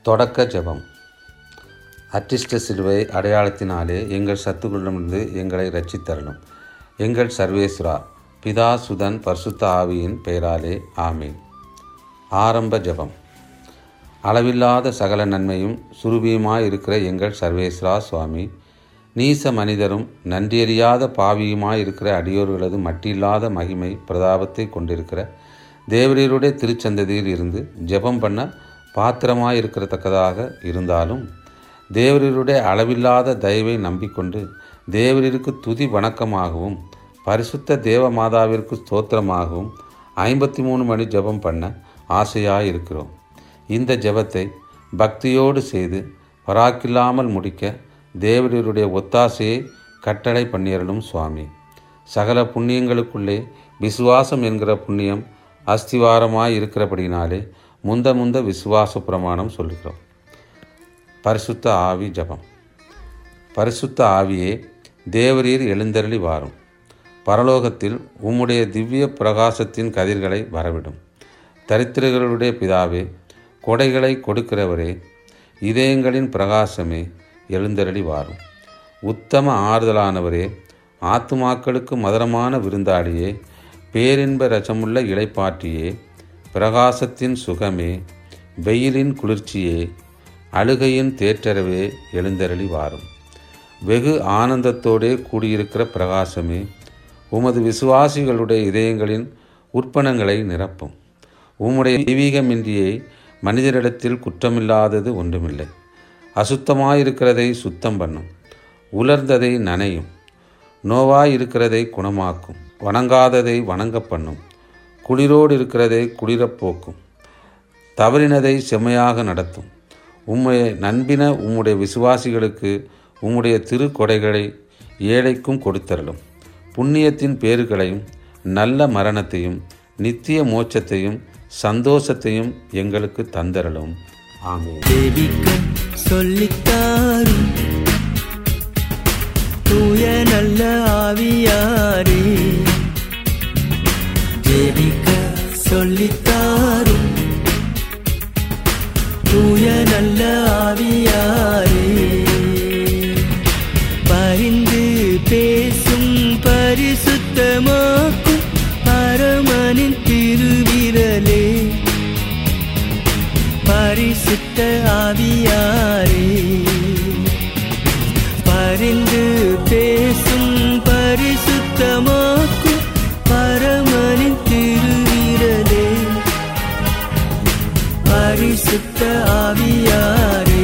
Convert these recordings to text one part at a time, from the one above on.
தொடக்க ஜெபம் அற்றிஷ்ட சிலுவை அடையாளத்தினாலே எங்கள் சத்துக்களிடமிருந்து எங்களை ரட்சித்தரணும் எங்கள் சர்வேஸ்வரா பிதா சுதன் பரிசுத்த ஆவியின் பெயராலே ஆமீன் ஆரம்ப ஜெபம் அளவில்லாத சகல நன்மையும் சுரூபியுமாய் இருக்கிற எங்கள் சர்வேஸ்வரா சுவாமி நீச மனிதரும் நன்றியறியாத பாவியுமாய் இருக்கிற அடியோர்களது மட்டில்லாத மகிமை பிரதாபத்தை கொண்டிருக்கிற தேவரீருடைய திருச்சந்ததியில் இருந்து ஜெபம் பண்ண பாத்திரமாய் இருக்கத்தக்கதாக இருந்தாலும் தேவரீருடைய அளவில்லாத தயவை நம்பிக்கொண்டு தேவரீருக்கு துதி வணக்கமாகவும் பரிசுத்த தேவ மாதாவிற்கு ஸ்தோத்திரமாகவும் ஐம்பத்தி மூணு மணி ஜெபம் பண்ண ஆசையாக இருக்கிறோம் இந்த ஜெபத்தை பக்தியோடு செய்து பராக்கில்லாமல் முடிக்க தேவரீருடைய ஒத்தாசையை கட்டளை பண்ணியறலும் சுவாமி சகல புண்ணியங்களுக்குள்ளே விசுவாசம் என்கிற புண்ணியம் அஸ்திவாரமாய் இருக்கிறபடினாலே முந்த முந்த விசுவாச பிரமாணம் சொல்லுகிறோம் பரிசுத்த ஆவி ஜபம் பரிசுத்த ஆவியே தேவரீர் எழுந்தருளி வாரும் பரலோகத்தில் உம்முடைய திவ்ய பிரகாசத்தின் கதிர்களை வரவிடும் தரித்திரர்களுடைய பிதாவே கொடைகளை கொடுக்கிறவரே இதயங்களின் பிரகாசமே எழுந்தருளி வாரும் உத்தம ஆறுதலானவரே ஆத்துமாக்களுக்கு மதுரமான விருந்தாளியே பேரின்ப ரசமுள்ள இளைப்பாற்றியே பிரகாசத்தின் சுகமே வெயிலின் குளிர்ச்சியே அழுகையின் தேற்றரவே எழுந்தருளி வாரும் வெகு ஆனந்தத்தோடே கூடியிருக்கிற பிரகாசமே உமது விசுவாசிகளுடைய இதயங்களின் உற்பணங்களை நிரப்பும் உம்முடைய தெய்வீகமின்றியே மனிதரிடத்தில் குற்றமில்லாதது ஒன்றுமில்லை அசுத்தமாயிருக்கிறதை சுத்தம் பண்ணும் உலர்ந்ததை நனையும் நோவாயிருக்கிறதை குணமாக்கும் வணங்காததை வணங்க பண்ணும் குளிரோடு இருக்கிறதை குளிரப் போக்கும் தவறினதை செம்மையாக நடத்தும் உம்முடைய நண்பின உம்முடைய விசுவாசிகளுக்கு உம்முடைய திருக்கொடைகளை ஏழைக்கும் கொடுத்தரலும் புண்ணியத்தின் பேறுகளையும் நல்ல மரணத்தையும் நித்திய மோட்சத்தையும் சந்தோஷத்தையும் எங்களுக்கு தந்தரலும் ஆமென் ஜெபிக்க சொல்லித்தாரும் தூய நல்ல ஆவியாரே ஜெபிக்க சொல்லித்தாரும் தூய நல்ல ஆவியாரே பரிந்து பேசும் பரிசுத்தமாக்கும் பரமனின் திருவிரலே பரிசுத்த ஆவியாரே பரிந்து பேசும் பரிசுத்தமாக்கும் பரமனின் திருவிரலே பரிசுத்த ஆவியாரே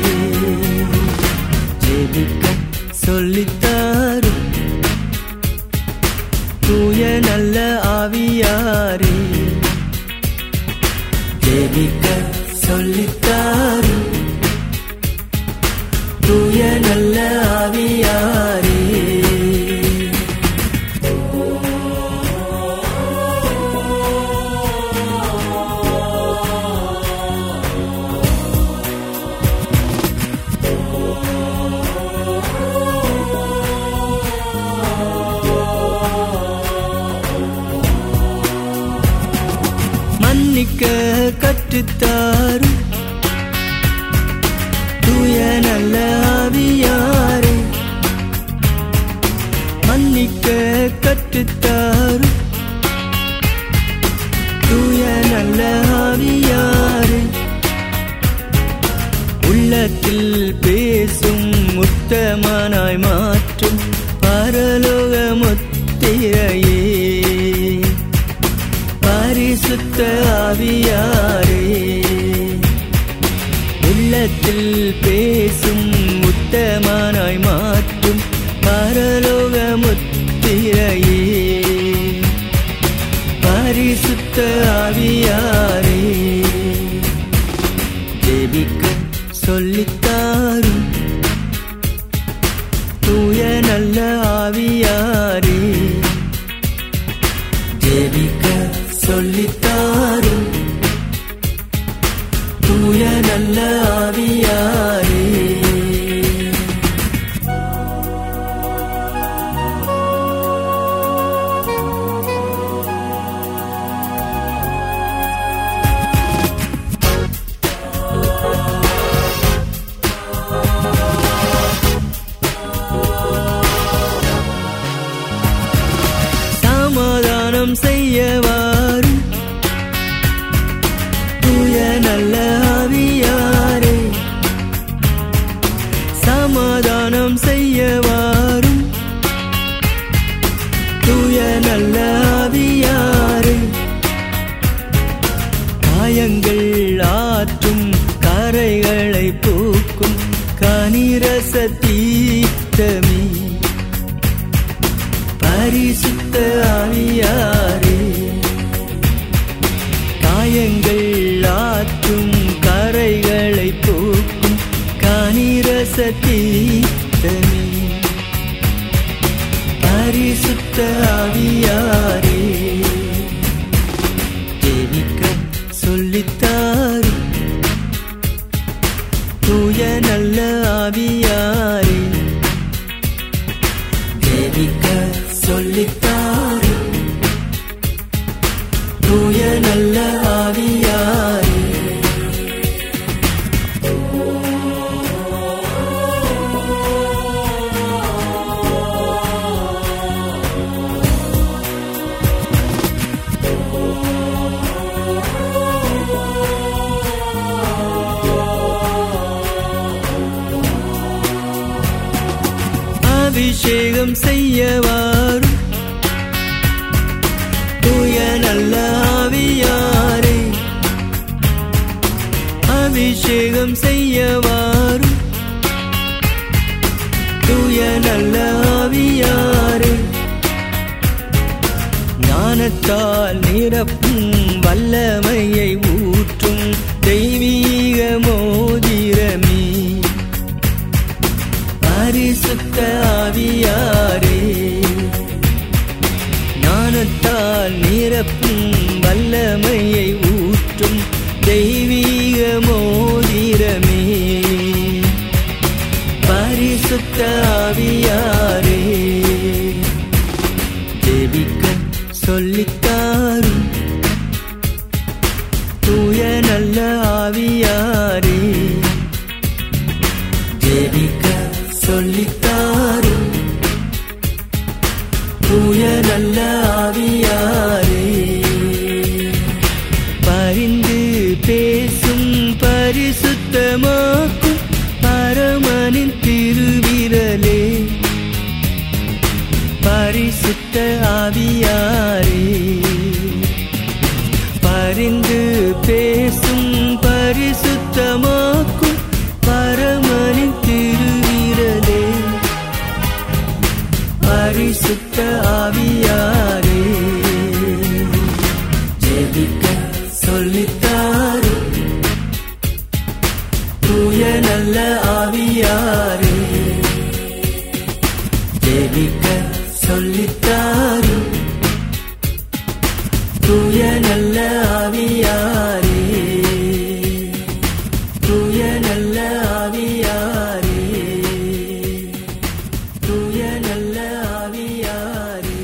ஜெபிக்க சொல்லித்தாரும் தூய நல்ல ஆவியாரே ஜெபிக்க சொல்லித்தாரும் தூய நல்ல ஆவியாரே மன்னிக்க கற்றுத்தாரும் தூய நல்ல ஆவியாரே மன்னிக்க கற்றுத்தாரும் தூய நல்ல ஆவியாரே உள்ளத்தில் பேசும் உத்தமனாய் மாற்றும் பரலோக முத்திரையே பரிசுத்த ஆவியாரே உள்ளத்தில் பேசும் உத்தமனாய் மாற்றும் பரலோக முத்திரையே பரிசுத்த ஆவியாரே ஜெபிக்க சொல்லித்தாரும் தூய நல்ல ஆவியாரே ஜெபிக்க சொல்லித்தாரும் தூய நல்ல ஆவியாரே செய்ய வாரும் தூய நல்ல ஆவியாரே சமாதானம் செய்ய வாரும் தூய நல்ல ஆவியாரே காயங்கள் ஆற்றும் கரைகளை பூக்கும் கனிரச தீர்த்தமே பரிசுத்த ஆவியாரே காயங்கள் ஆற்றும் கரைகளை பூக்கும் கனிரச தீர்த்தமே பரிசுத்த ஆவியாரே ஜெபிக்க சொல்லித்தாரும் தூய நல்ல ஆவியாரே ஜெபிக்க சொல்லித்தாரும் தூய நல்ல ஆவியாரே அபிஷேகம் செய்ய வாரும் தூய நல்ல ஆவியாரே அபிஷேகம் செய்ய வாரும் தூய நல்ல ஆவியாரே ஞானத்தால் நிரப்பும் வல்லமையை ஊற்றும் தெய்வீக மோதிரமே பரிசுத்த ஆவியாரே ஞானத்தால் நிரப்பும் வல்லமையை ஊற்றும் தெய்வீக மோதிரமே பரிசுத்த ஆவியாரே ஜெபிக்க சொல்லித்தாரும் தூய நல்ல ஆவியாரே ஜெபிக்க சொல்லித்தாரும் தூய நல்ல ஆவியாரே பரிந்து பேசும் பரிசுத்தமாக்கும் பரமனின் திருவிரலே பரிசுத்த ஆவியாரே பரிந்து பேசும் பரிசுத்தமாக்கும் பரமனின் திருவிரலே பரிசுத்த ஆவியாரே ஜெபிக்க சொல்லித்தாரும் தூய நல்ல ஆவியாரே ஜெபிக்க சொல்லித்தாரும் தூய நல்ல ஆவியாரே தூய நல்ல ஆவியாரே தூய நல்ல ஆவியாரே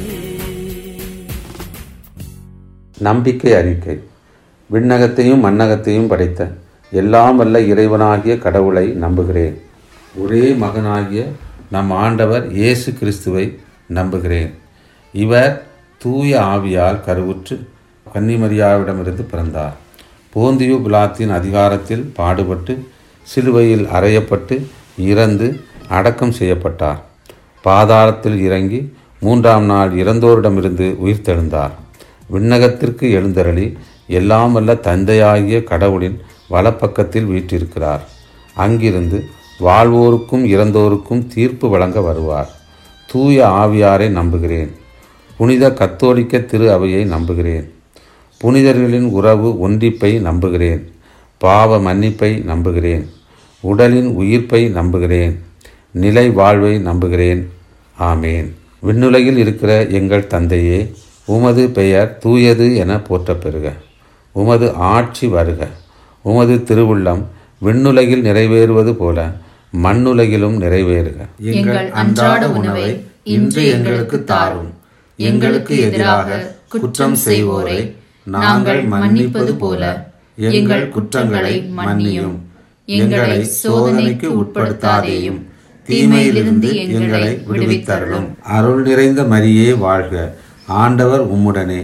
நம்பிக்கை அறிக்கை விண்ணகத்தையும் மண்ணகத்தையும் படைத்த எல்லாம் வல்ல இறைவனாகிய கடவுளை நம்புகிறேன் ஒரே மகனாகிய நம் ஆண்டவர் இயேசு கிறிஸ்துவை நம்புகிறேன் இவர் தூய ஆவியால் கருவுற்று கன்னிமரியாவிடமிருந்து பிறந்தார் போந்தியு பிலாத்தின் அதிகாரத்தில் பாடுபட்டு சிலுவையில் அறையப்பட்டு இறந்து அடக்கம் செய்யப்பட்டார் பாதாளத்தில் இறங்கி மூன்றாம் நாள் இறந்தோரிடமிருந்து உயிர்த்தெழுந்தார் விண்ணகத்திற்கு எழுந்தருளி எல்லாம் வல்ல தந்தையாகிய கடவுளின் வலப்பக்கத்தில் வீற்றிருக்கிறார் அங்கிருந்து வாழ்வோருக்கும் இறந்தோருக்கும் தீர்ப்பு வழங்க வருவார் தூய ஆவியாரை நம்புகிறேன் புனித கத்தோலிக்க திரு அவையை நம்புகிறேன் புனிதர்களின் உறவு ஒன்றிப்பை நம்புகிறேன் பாவ மன்னிப்பை நம்புகிறேன் உடலின் உயிர்ப்பை நம்புகிறேன் நிலை வாழ்வை நம்புகிறேன் ஆமேன் விண்ணுலகில் இருக்கிற எங்கள் தந்தையே உமது பெயர் தூயது என போற்றப் பெறுக உமது ஆட்சி வருக உமது திருவுள்ளம் விண்ணுலகில் நிறைவேறுவது போல மண்ணுலகிலும் நிறைவேறுக எங்கள் அன்றாட உணவை இன்று எங்களுக்கு தாரும் எங்களுக்கு எதிராக குற்றம் செய்வோரை நாங்கள் மன்னிப்பது போல எங்கள் குற்றங்களை மன்னியும் எங்களை சோதனைக்கு உட்படுத்தாதேயும் தீமையிலிருந்து எங்களை விடுவித்தருளும் அருள் நிறைந்த மரியே வாழ்க ஆண்டவர் உம்முடனே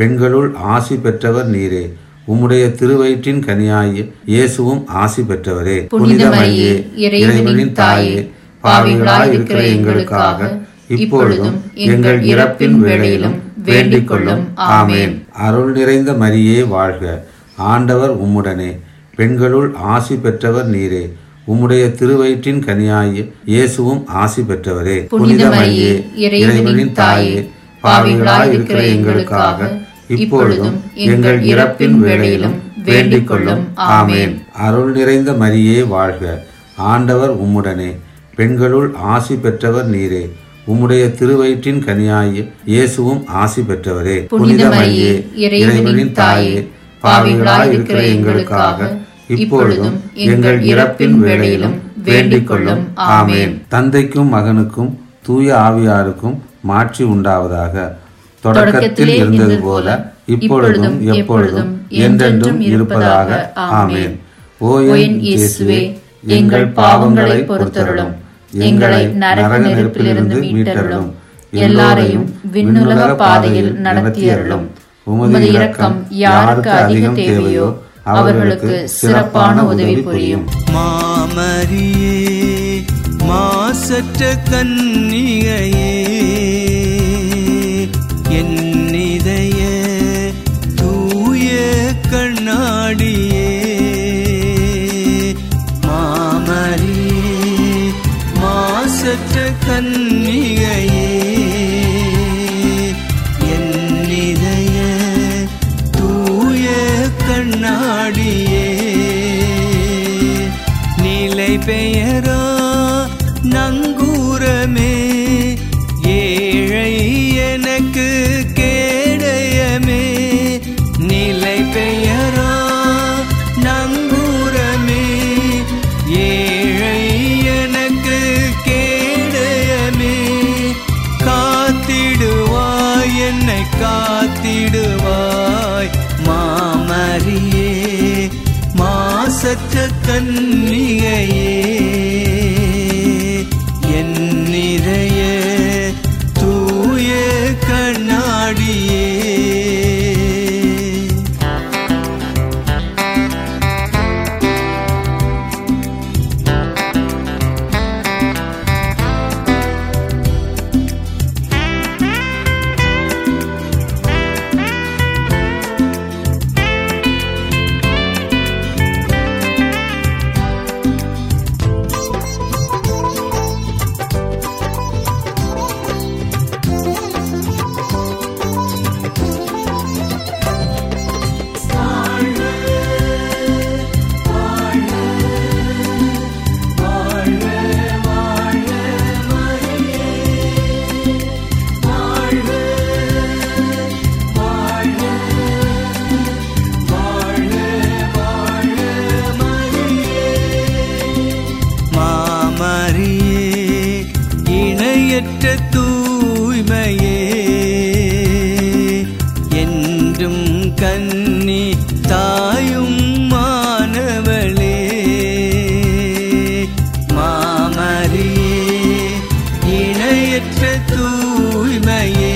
பெண்களுள் ஆசி பெற்றவர் நீரே உம்முடைய திருவயிற்றின் கனியாய் இயேசுவும் ஆசி பெற்றவரே புனித மரியே இறைவனின் தாயே பாவிகளாய் இருக்கிற எங்களுக்காக இப்பொழுதும் எங்கள் இறப்பின் வேளையிலும் வேண்டிக் கொள்ளும் ஆமேன் அருள் நிறைந்த மரியே வாழ்க ஆண்டவர் உம்முடனே பெண்களுள் ஆசி பெற்றவர் நீரே உம்முடைய திருவயிற்றின் கனியாய் இயேசுவும் ஆசி பெற்றவரே புனித மரியே இறைவனின் தாயே பாவிகளாய் இருக்கிற எங்களுக்காக இப்பொழுதும் எங்கள் இறப்பின் வேளையிலும் வேண்டிக் கொள்ளும் ஆமேன் அருள் நிறைந்த மரியே வாழ்க ஆண்டவர் உம்முடனே பெண்களுள் ஆசி பெற்றவர் நீரே உம்முடைய திருவயிற்றின் கனியாய் இயேசுவும் ஆசி பெற்றவரே புனித மரியே இறைவனின் தாயே பாவிகளாய் இருக்கிற எங்களுக்காக இப்பொழுதும் எங்கள் இறப்பின் வேளையிலும் வேண்டிக் கொள்ளும் ஆமேன் தந்தைக்கும் மகனுக்கும் தூய ஆவியாருக்கும் மாட்சி உண்டாவதாக தொடக்கத்தில் இருந்தது போல இப்பொழுதும் எப்பொழுதும் என்றென்றும் இருப்பதாக ஆமேன் ஓ என் இயேசுவே எங்கள் பாவங்களை பொறுத்தருளும் எங்களை நரக நெருப்பிலிருந்து மீட்டருளும் எல்லாரையும் விண்ணுலக பாதையில் நடத்தியருளும் உமது இரக்கம் யாருக்கு அதிகம் தேவையோ அவர்களுக்கு சிறப்பான உதவி புரியும் மாமரியே மாசற்ற கன்னிகையே என் இதய தூய கண்ணாடியே மாமரியே மாசற்ற கன்னிகையே என் இதய தூய கண்ணாடியே நிலை பெயரா நங்கூரமே ஏழை எனக்கு கேடயமே நிலை பெயரா நங்கூரமே ஏழை எனக்கு கேடயமே காத்திடுவாய் என்னை காத்திடுவாய் மாமரியே மாசற்ற கன்னிகையே என் நிறைய தூய கண்ணாடியே மாமரியே இணையற்ற தூய்மையே என்றும் கன்னி தாயும் மாணவளே மாமரியே இணையற்ற தூய்மையே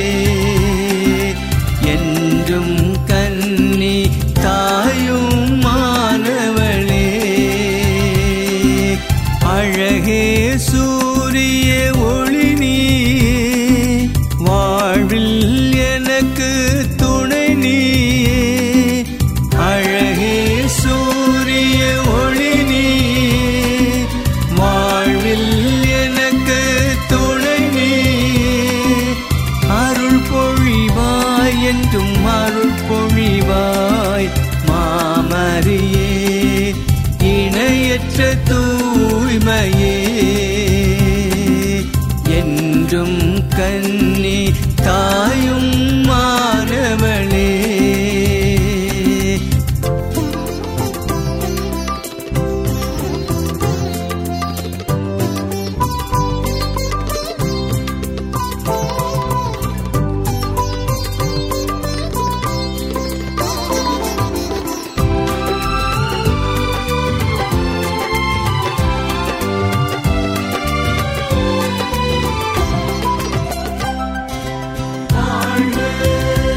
என்றும் கன்னி தாயும் மாணவளே அழகே சூரிய ஒளி நீயே வாழ்வில் எனக்கு துணை நீயே அழகே சூரிய ஒளி நீயே வாழ்வில் எனக்கு துணை நீயே அருள் பொழிவாய் என்றும் அருள் பொழிவாய் மாமரியே இணையற்ற தூய்மையே என்றும் கன்னி தாயும் மாணவளே வாழ்க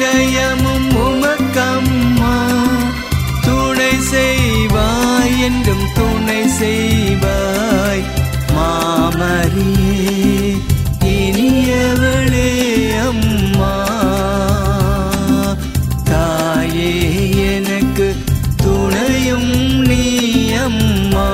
ஜெயமும் உமக்கம்மா துணை செய்வாய் என்றும் துணை செய்வாய் மாமரியே இனியவளே அம்மா தாயே எனக்கு துணையும் நீ அம்மா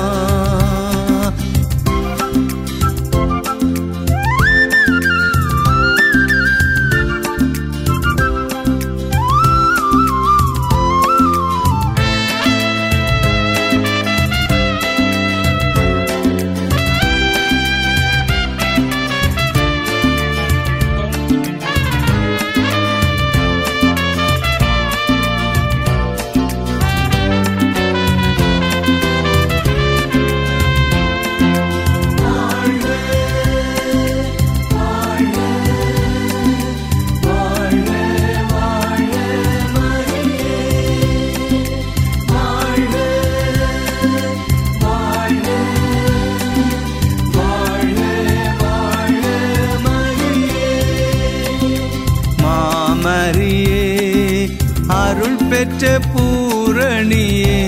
மாமரியே அருள் பெற்ற பூரணியே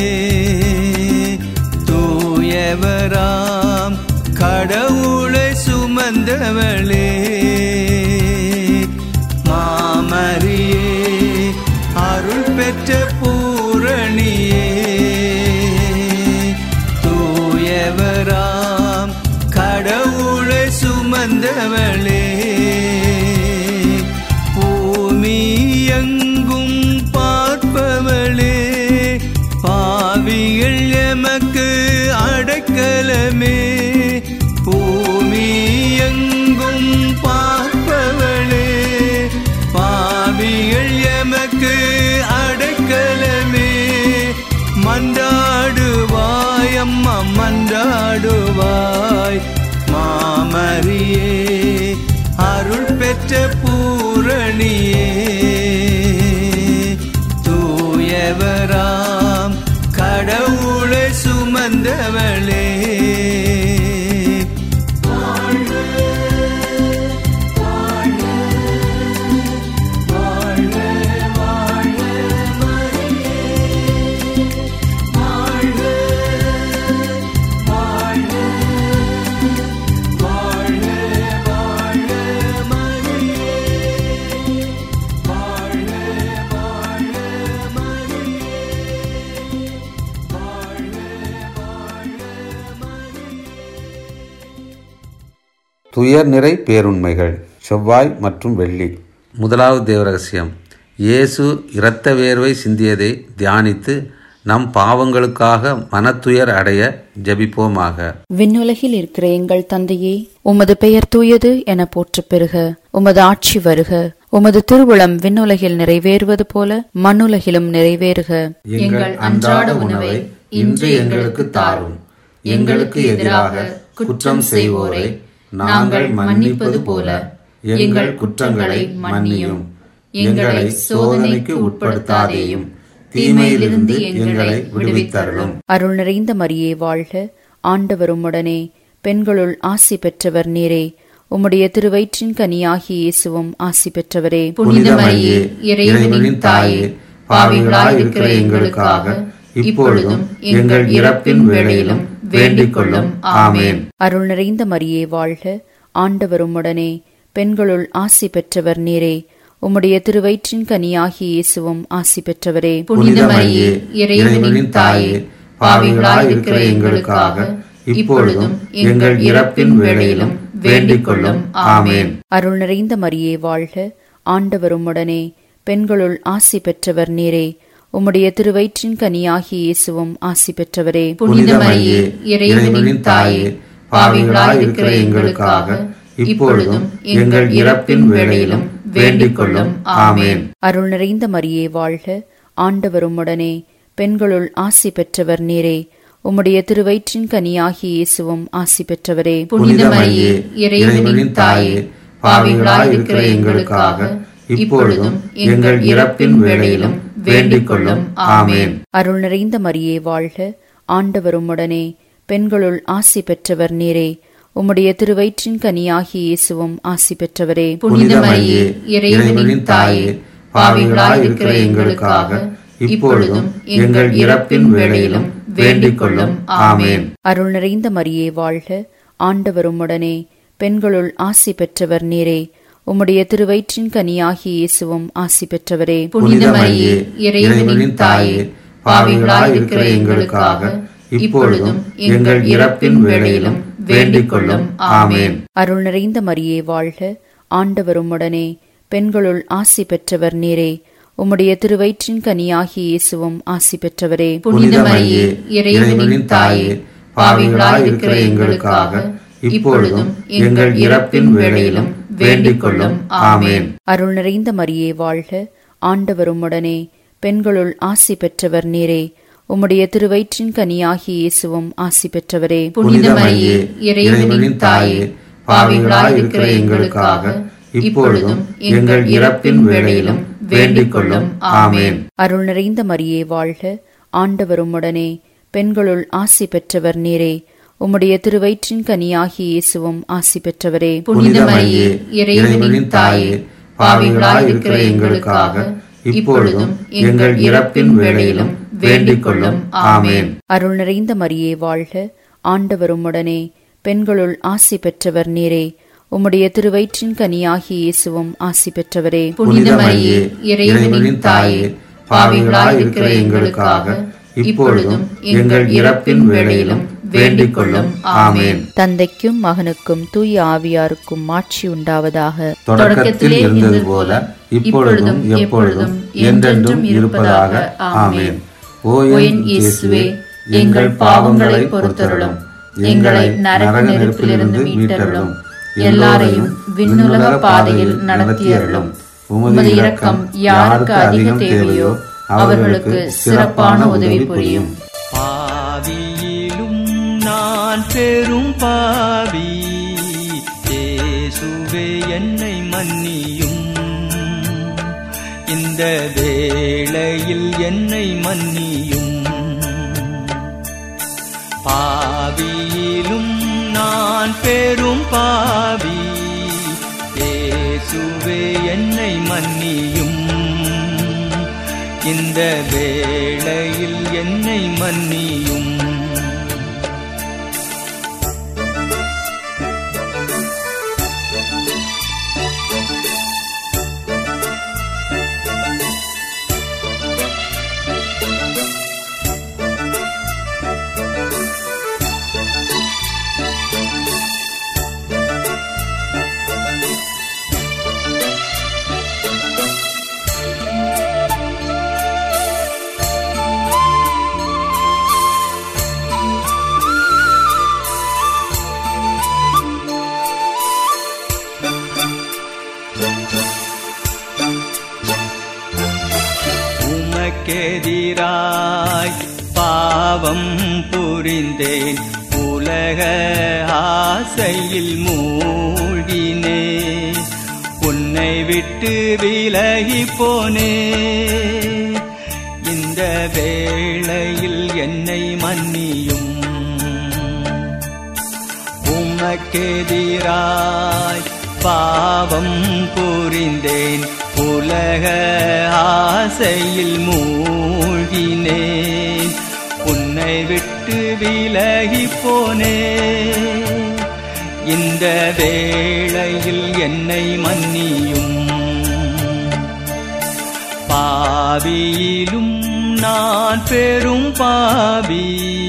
தூயவராம் கடவுளை சுமந்தவளே மாமரியே அருள் பெற்ற பூரணியே தூயவராம் கடவுளை சுமந்தவளே பூமி எங்கும் பார்ப்பவளே பாவிகள் எமக்கு அடைக்கலமே பூமி எங்கும் பார்ப்பவளே பாவிகள் எமக்கு அடைக்கலமே மன்றாடுவாய் அம்மா மன்றாடுவாய் மாமரியே அருள் பெற்ற பூரணியே தூயவராம் கடவுளை சுமந்தவளே துயர் நிறை பேருண்மைகள் செவ்வாய் மற்றும் வெள்ளி முதலாவது தேவரகசியம் இயேசு இரத்த வேர்வை சிந்தியதை தியானித்து நம் பாவங்களுக்காக மனத்துயர் அடைய ஜெபிப்போமாக விண்ணுலகில் இருக்கிற எங்கள் தந்தையே உமது பெயர் தூயது என போற்றப் பெறுக உமது ஆட்சி வருக உமது திருவுளம் விண்ணுலகில் நிறைவேறுவது போல மண்ணுலகிலும் நிறைவேறுக எங்கள் அன்றாட உணவை இன்று எங்களுக்கு தாரும் எங்களுக்கு எதிராக குற்றம் செய்வோரை நாங்கள் மன்னிப்பது போல எங்கள் குற்றங்களை மன்னியும் எங்களை சோதனைக்கு உட்படுத்தாதேயும் தீமையிலிருந்து எங்களை விடுவித்தருளும் அருள் நிறைந்த மரியே வாழ்க ஆண்டவர் உம்முடனே பெண்களுள் ஆசி பெற்றவர் நீரே உம்முடைய திருவயிற்றின் கனியாகிய இயேசுவும் ஆசி பெற்றவரே புனித மரியே இறைவனின் தாயே பாவிகளாய் இருக்கிற எங்களுக்காக இப்பொழுதும் எங்கள் இறப்பின் வேளையிலும் வேண்டிக் கொள்ளும் ஆமேன் அருள் நிறைந்த மரியே வாழ்க ஆண்டவர் உம்முடனே பெண்களுள் ஆசி பெற்றவர் நீரே உம்முடைய திருவயிற்றின் கனியாகிய இயேசுவும் ஆசி பெற்றவரே புனித மரியே இறைவனின் தாயே பாவிகளாய் இருக்கிற எங்களுக்காக இப்பொழுதும் எங்கள் இறப்பின் வேளையிலும் வேண்டிக் கொள்ளும் ஆமேன் அருள் நிறைந்த மரியே வாழ்க ஆண்டவர் உம்முடனே பெண்களுள் ஆசி பெற்றவர் நீரே உம்முடைய திருவயிற்றின் கனியாகிய இயேசுவும் ஆசி பெற்றவரே புனித மரியே இறைவனின் தாயே பாவிகளாய் இருக்கிற எங்களுக்காக இப்பொழுதும் எங்கள் இறப்பின் வேளையிலும் வேண்டிக் கொள்ளும் ஆமேன் அருள் நிறைந்த மரியே வாழ்க ஆண்டவர் உம்முடனே பெண்களுள் ஆசி பெற்றவர் நீரே உம்முடைய திருவயிற்றின் கனியாகிய இயேசுவும் ஆசி பெற்றவரே புனித மரியே இறைவனின் தாயே பாவிகளாய் இருக்கிற எங்களுக்காக இப்பொழுதும் எங்கள் இறப்பின் வேளையிலும் வேண்டிக் கொள்ளும் ஆமேன் அருள் நிறைந்த மரியே வாழ்க ஆண்டவர் உம்முடனே பெண்களுள் ஆசி பெற்றவர் நீரே உம்முடைய திருவயிற்றின் கனியாகிய இயேசுவும் ஆசி பெற்றவரே புனித மரியே இறைவனின் தாயே பாவிகளாய் இருக்கிற எங்களுக்காக இப்பொழுதும் எங்கள் இறப்பின் வேளையிலும் வேண்டிக் கொள்ளும் ஆமேன் அருள் நிறைந்த மரியே வாழ்க ஆண்டவர் உம்முடனே பெண்களுள் ஆசி பெற்றவர் நீரே உம்முடைய திருவயிற்றின் கனியாகிய இயேசுவும் ஆசி பெற்றவரே புனித மரியே இறைவனின் தாயே பாவிகளாய் இருக்கிற எங்களுக்காக இப்பொழுதும் எங்கள் இறப்பின் வேளையிலும் வேண்டிக் கொள்ளும் ஆமேன் அருள் நிறைந்த மரியே வாழ்க ஆண்டவர் உம்முடனே பெண்களுள் ஆசி பெற்றவர் நீரே உம்முடைய திருவயிற்றின் கனியாகிய இயேசுவும் ஆசி பெற்றவரே புனித மரியே இறைவனின் தாயே பாவிகளாய் இருக்கிற எங்களுக்காக இப்பொழுதும் எங்கள் இறப்பின் வேளையிலும் வேண்டிக் கொள்ளும் ஆமேன் அருள் நிறைந்த மரியே வாழ்க ஆண்டவர் உம்முடனே பெண்களுள் ஆசி பெற்றவர் நீரே உம்முடைய திருவயிற்றின் கனியாகிய இயேசுவும் ஆசி பெற்றவரே புனித மரியே இறைவனின் தாயே பாவிகளாய் இருக்கிற எங்களுக்காக இப்பொழுதும் எங்கள் இறப்பின் வேளையிலும் வேண்டிக் கொள்ளும் ஆமேன் அருள் நிறைந்த மரியே வாழ்க ஆண்டவர் உம்முடனே பெண்களுள் ஆசி பெற்றவர் நீரே உம்முடைய திருவயிற்றின் கனியாகிய இயேசுவும் ஆசி பெற்றவரே புனித மரியே இறைவனின் தாயே பாவிகளாய் இருக்கிற எங்களுக்காக இப்பொழுதும் எங்கள் இறப்பின் வேளையிலும் வேண்டிக் கொள்ளும் ஆமேன் அருள் நிறைந்த மரியே வாழ்க ஆண்டவர் உம்முடனே பெண்களுள் ஆசி பெற்றவர் நீரே உம்முடைய திருவயிற்றின் கனியாகிய இயேசுவும் ஆசி பெற்றவரே புனித மரியே இறைவனின் தாயே பாவிகளாய் இருக்கிற எங்களுக்காக இப்பொழுதும் எங்கள் இறப்பின் வேளையிலும் வேண்டிக் கொள்ளும் ஆமேன் தந்தைக்கும் மகனுக்கும் தூய ஆவியாருக்கும் மாட்சி உண்டாவதாக தொடக்கத்தில் இருந்தது போல இப்பொழுதும் எப்பொழுதும் என்றென்றும் இருப்பதாக ஆமேன் ஓ என் இயேசுவே எங்கள் பாவங்களை பொறுத்தருளும் எங்களை நரக நெருப்பிலிருந்து மீட்டருளும் எல்லாரையும் விண்ணுலக பாதையில் நடத்தியருளும் உமது இரக்கம் யாருக்கு அதிகம் தேவையோ அவர்களுக்கு சிறப்பான உதவி புரியும் பாவியிலும் நான் பெரும் பாவி இயேசுவே என்னை மன்னியும் இந்த வேளையில் என்னை மன்னியும் பாவியிலும் நான் பெரும் பாவி இயேசுவே என்னை மன்னியும் இந்த வேளையில் என்னை மன்னியும் உமக்கெதிராய் பாவம் புரிந்தேன் உலக ஆசையில் மூழ்கினேன் உன்னை விட்டு விலகி போனே இந்த வேளையில் என்னை மன்னியும் உமக்கெதிராய் பாவம் புரிந்தேன் உலக ஆசையில் மூழ்கினேன் உன்னை விட்டு விலகி போனே இந்த வேளையில் என்னை மன்னியும் பாவியிலும் நான் பெரும் பாவி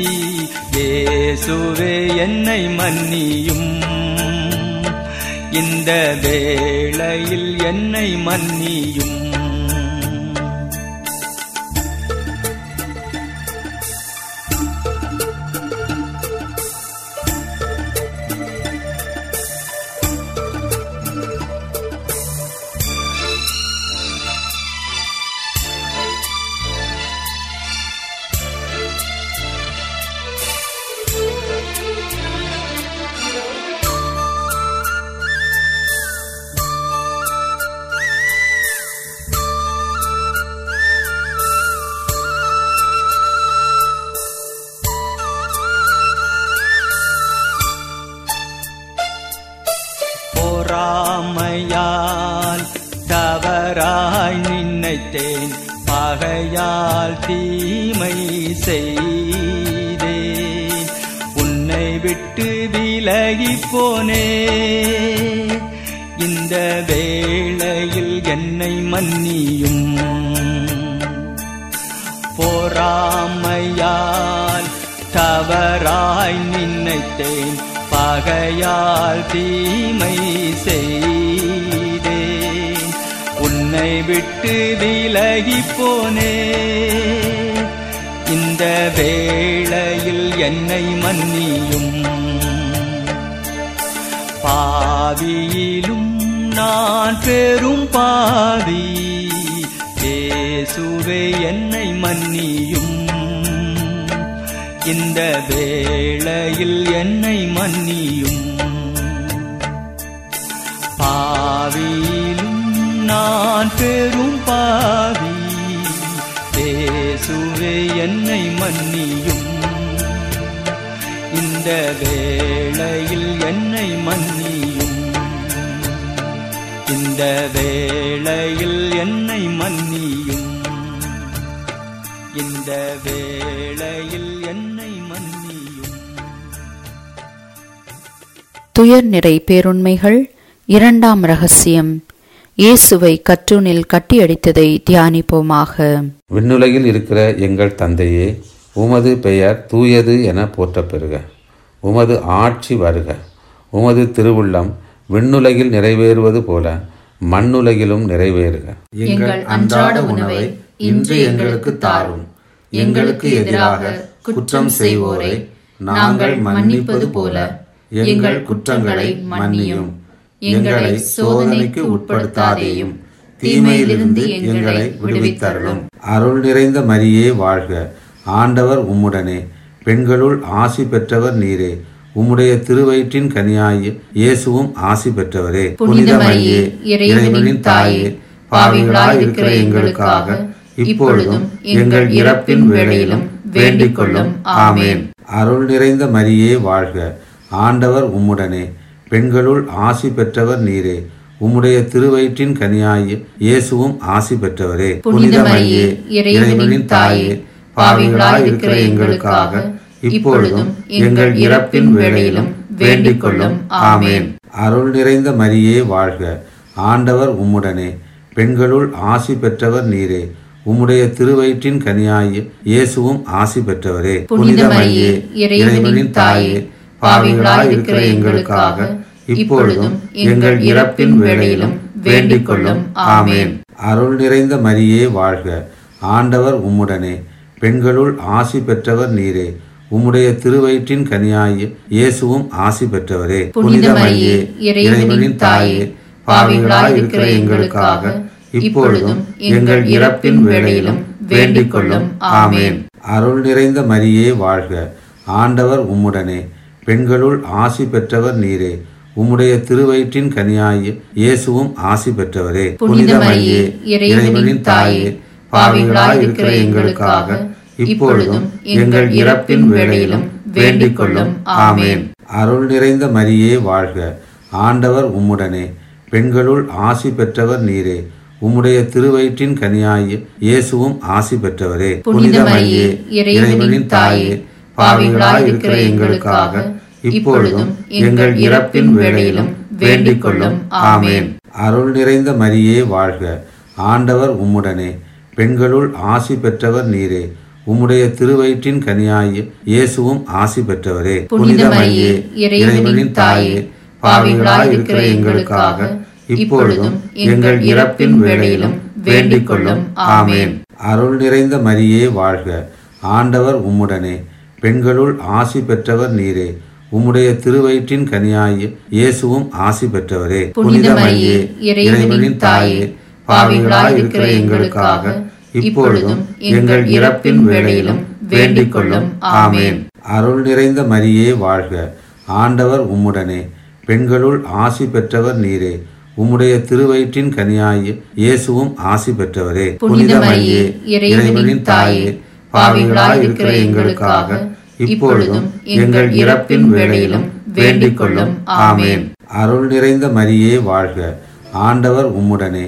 இயேசுவே என்னை மன்னியும் இந்த வேளையில் என்னை மன்னியும் நினைத்தேன் பகையால் தீமை செய்தேன் உன்னை விட்டு விலகி போனே இந்த வேளையில் என்னை மன்னியும் பொறாமையால் தவறாய் நினைத்தேன் பகையால் தீமை செய்தேன் உன்னை விட்டு விலகி போனே இந்த வேளையில் என்னை மன்னியும் பாவியிலும் நான் பெரும் பாவி இயேசுவே என்னை மன்னியும் இந்த வேளையில் என்னை மன்னியும் பாவியிலும் நான் பெரும் பாவி இயேசுவே என்னை மன்னியும் இந்த வேளையில் என்னை மன்னியும் இந்த வேளையில் என்னை மன்னியும் இந்த வேளையில் என்னை மன்னியும் துயர் நிறை பேருண்மைகள் இரண்டாம் ரகசியம் இயேசுவை கற்றூனில் கட்டியடித்ததை தியானிப்போமாக விண்ணுலகில் இருக்கிற எங்கள் தந்தையே உமது பெயர் தூயது என போற்றப் பெறுக உமது ஆட்சி வருக உமது திருவுள்ளம் விண்ணுலகில் நிறைவேறுவது போல மண்ணுலகிலும் நிறைவேறுக எங்கள் அன்றாட உணவை இன்று எங்களுக்கு தாரும் எங்களுக்கு எதிராக குற்றம் செய்வோரை நாங்கள் மன்னிப்பது போல எங்கள் குற்றங்களை மன்னியும் எங்களை சோதனைக்கு உட்படுத்தாதேயும் தீமையிலிருந்து எங்களை விடுவித்தருளும் அருள் நிறைந்த மரியே வாழ்க ஆண்டவர் உம்முடனே பெண்களுள் ஆசி பெற்றவர் நீரே உம்முடைய திருவயிற்றின் கனியாய் இயேசுவும் ஆசி பெற்றவரே புனித மரியே இறைவனின் தாயே பாவிகளாய் இருக்கிற எங்களுக்காக இப்பொழுதும் எங்கள் இறப்பின் வேளையிலும் வேண்டிக் கொள்ளும் ஆமேன் அருள் நிறைந்த மரியே வாழ்க ஆண்டவர் உம்முடனே பெண்களுள் ஆசி பெற்றவர் நீரே உம்முடைய திருவயிற்றின் கனியாய் இயேசுவும் ஆசி பெற்றவரே புனித மரியே இறைவனின் தாயே பாவிகளாய் இருக்கிற எங்களுக்காக இப்பொழுதும் எங்கள் இறப்பின் வேளையிலும் வேண்டிக் கொள்ளும் ஆமேன் அருள் நிறைந்த மரியே வாழ்க ஆண்டவர் உம்முடனே பெண்களுள் ஆசி பெற்றவர் நீரே உம்முடைய திருவயிற்றின் கனியாய் இயேசுவும் ஆசி பெற்றவரே புனித மரியே இறைவனின் தாயே பாவிகளாய் இருக்கிற எங்களுக்காக இப்பொழுதும் எங்கள் இறப்பின் வேளையிலும் வேண்டிக் கொள்ளும் ஆமேன் அருள் நிறைந்த மரியே வாழ்க ஆண்டவர் உம்முடனே பெண்களுள் ஆசி பெற்றவர் நீரே உம்முடைய திருவயிற்றின் கனியாய் இயேசுவும் ஆசி பெற்றவரே புனித மரியே இறைவனின் தாயே பாவிகளாய் இருக்கிற எங்களுக்காக இப்பொழுதும் எங்கள் இறப்பின் வேளையிலும் வேண்டிக் கொள்ளும் ஆமேன் அருள் நிறைந்த மரியே வாழ்க ஆண்டவர் உம்முடனே பெண்களுள் ஆசி பெற்றவர் நீரே உம்முடைய திருவயிற்றின் கனியாய் இயேசுவும் ஆசி பெற்றவரே புனித மரியே இறைவனின் தாயே பாவிகளாய் இருக்கிற எங்களுக்காக இப்பொழுதும் எங்கள் இறப்பின் வேளையிலும் வேண்டிக் கொள்ளும் ஆமேன் அருள் நிறைந்த மரியே வாழ்க ஆண்டவர் உம்முடனே பெண்களுள் ஆசி பெற்றவர் நீரே உம்முடைய திருவயிற்றின் கனியாய் இயேசுவும் ஆசி பெற்றவரே புனித மரியே இறைவனின் தாயே பாவிகளாய் இருக்கிற எங்களுக்காக இப்பொழுதும் எங்கள் இறப்பின் வேளையிலும் வேண்டிக் கொள்ளும் ஆமேன் அருள் நிறைந்த மரியே வாழ்க ஆண்டவர் உம்முடனே பெண்களுள் ஆசி பெற்றவர் நீரே உம்முடைய திருவயிற்றின் கனியாய் இயேசுவும் ஆசி பெற்றவரே புனித மரியே இறைவனின் தாயே பாவிகளாய் இருக்கிற எங்களுக்காக இப்பொழுதும் எங்கள் இறப்பின் வேளையிலும் வேண்டிக் கொள்ளும் ஆமேன் அருள் நிறைந்த மரியே வாழ்க ஆண்டவர் உம்முடனே பெண்களுள் ஆசி பெற்றவர் நீரே உம்முடைய திருவயிற்றின் கனியாய் இயேசுவும் ஆசி பெற்றவரே புனித மரியே இறைவனின் தாயே பாவிகளாய் இருக்கிற எங்களுக்காக இப்பொழுதும் எங்கள் இறப்பின் வேளையிலும் வேண்டிக் கொள்ளும் ஆமேன் அருள் நிறைந்த மரியே வாழ்க ஆண்டவர் உம்முடனே பெண்களுள் ஆசி பெற்றவர் நீரே உம்முடைய திருவயிற்றின் கனியாய் இயேசுவும் ஆசி பெற்றவரே புனித மரியே இறைவனின் தாயே பாவிகளாய் இருக்கிற எங்களுக்காக இப்பொழுதும் எங்கள் இறப்பின் வேளையிலும் வேண்டிக் கொள்ளும் ஆமேன் அருள் நிறைந்த மரியே வாழ்க ஆண்டவர் உம்முடனே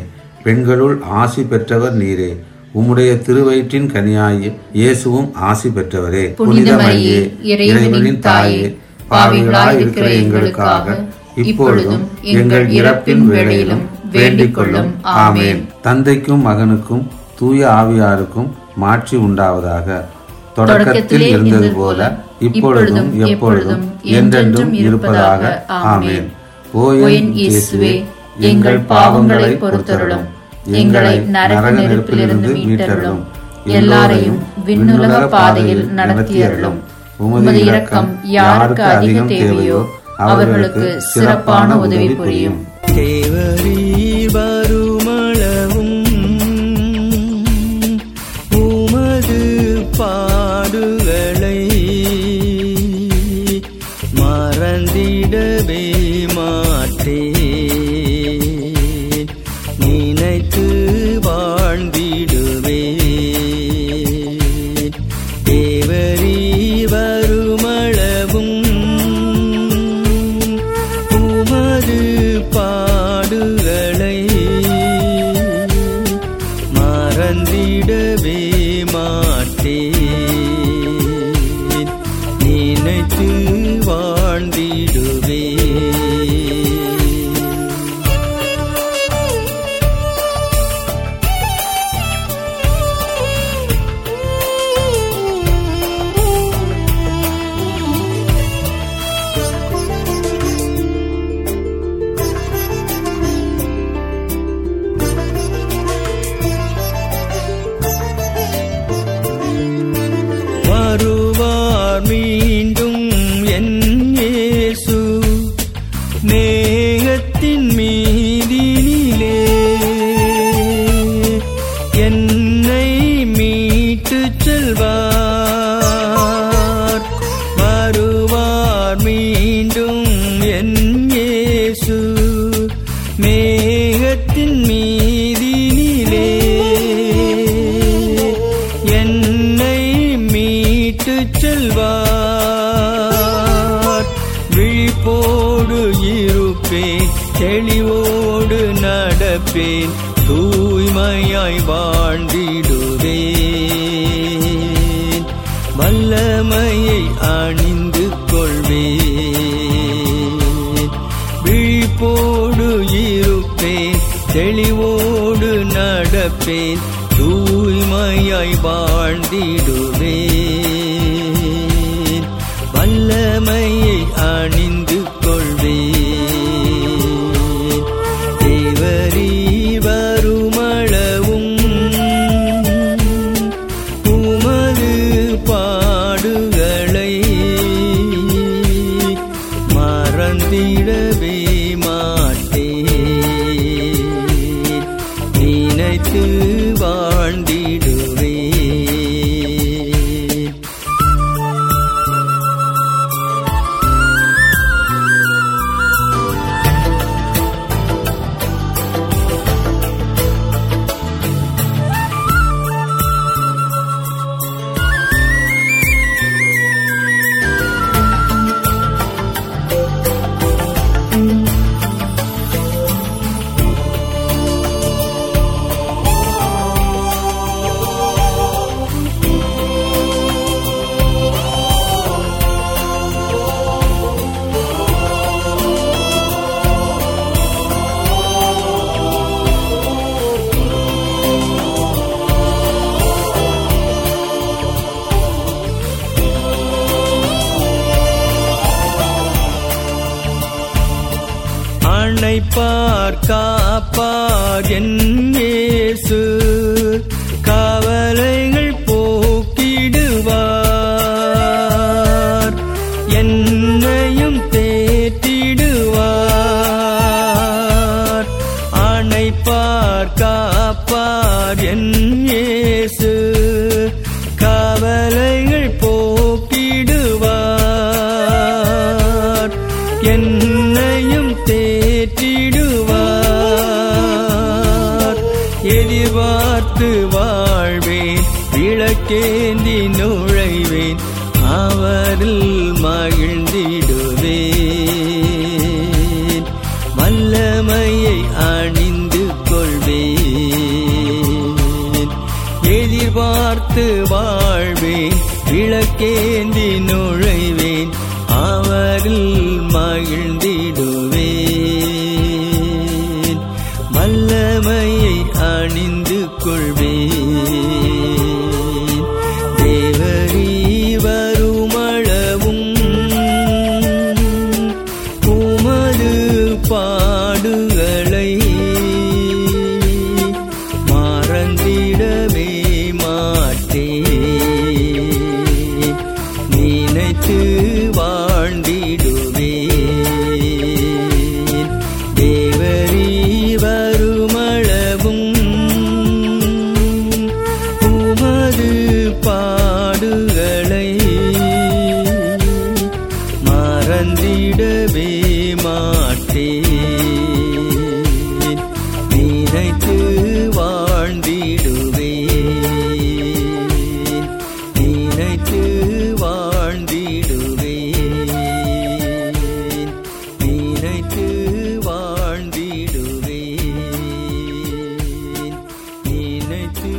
பெண்களுள் ஆசி பெற்றவர் நீரே உம்முடைய திருவயிற்றின் கனியாய் இயேசுவும் ஆசி பெற்றவரே புனித மரியே, இறைவனின் தாயே, பாவிகளாய் இருக்கிற எங்களுக்காக இப்பொழுதும் எங்கள் இறப்பின் வேளையிலும் வேண்டிக் கொள்ளும் ஆமென் தந்தைக்கும் மகனுக்கும் தூய ஆவியாருக்கும் மாட்சி உண்டாவதாக தொடக்கத்தில் இருந்தது போல இப்பொழுதும் எப்பொழுதும் என்றென்றும் இருப்பதாக ஆமென் ஓ என் இயேசுவே எங்கள் பாவங்களை பொறுத்தருளும் எங்களை நரக நெருப்பிலிருந்து மீட்டருளும் எல்லாரையும் விண்ணுலக பாதையில் நடத்தியருளும் உமது இரக்கம் யாருக்கு அதிகம் தேவையோ அவர்களுக்கு சிறப்பான உதவி புரியும் தேவரீர் வருமளவும் உமது பாடுகளை மறந்திடவே மாட்டேன் நினைத்து வாழ்ந்திடுவேன் தேவரீர் வருமளவும் உமது பாடுகளை மறந்திடவே மாட்டேன் நினைத்து வாழ்ந்திடுவேன் வருவார் மீண்டும் என் இயேசு நேகத்தின் மீதினிலே என்னை மீட்டுச் செல்வார் வருவார் மீண்டும் என் இயேசு மேகத்தின் மீதினிலே என்னை மீட்டுச் செல்வார் விழிப்போடு இருப்பேன் தெளிவோடு நடப்பேன் தூய்மையாய் வாழ்ந்திடுவேன் வல்லமையை அணிந்து கொள்வேன் விழிப்போடு இருப்பேன் தெளிவோடு நடப்பேன் தூய்மையாய் வாழ்ந்திடுவேன் வல்லமையை அணிந்து கொள்வேன் தேவரீ வருமளவும் உமது பாடுகளை மறந்திடவே மாட்டேன் நினைத்து வாழ்ந்திடுவேன் அணைப்பார் காப்பார் என் இயேசு கவலைகள் போக்கிடுவார் என்னையும் தேற்றிடுவார் அணைப்பார் காப்பார் என் இயேசு கவலைகள் போக்கிடுவார் என்னையும் தேற்றிடுவார் எதிர்பார்த்து வாழ்வேன் விளக்கேந்தி நுழைவேன் அவரில் மகிழ்ந்திடுவேன் வல்லமையை அணிந்து கொள்வேன் பார்த்து வாழ்வேன் விளக்கேந்தி நுழைவேன் அவரில் மகிழ்ந்திடுவேன் வல்லமையை அணிந்து கொள்வேன் தேவரீ வருமளவும் உமது பாடுகளை மறந்திடவே மாட்டேன் நினைத்து வாழ்ந்திடுவேன் தேவரீ வருமளவும் உமது பாடுகளை மறந்திடவே மாட்டேன் நினைத்து வாழ்ந்திடுவேன் நினைத்து வாழ்ந்திடுவேன் நினைத்து வாழ்ந்திடுவேன் நினைத்து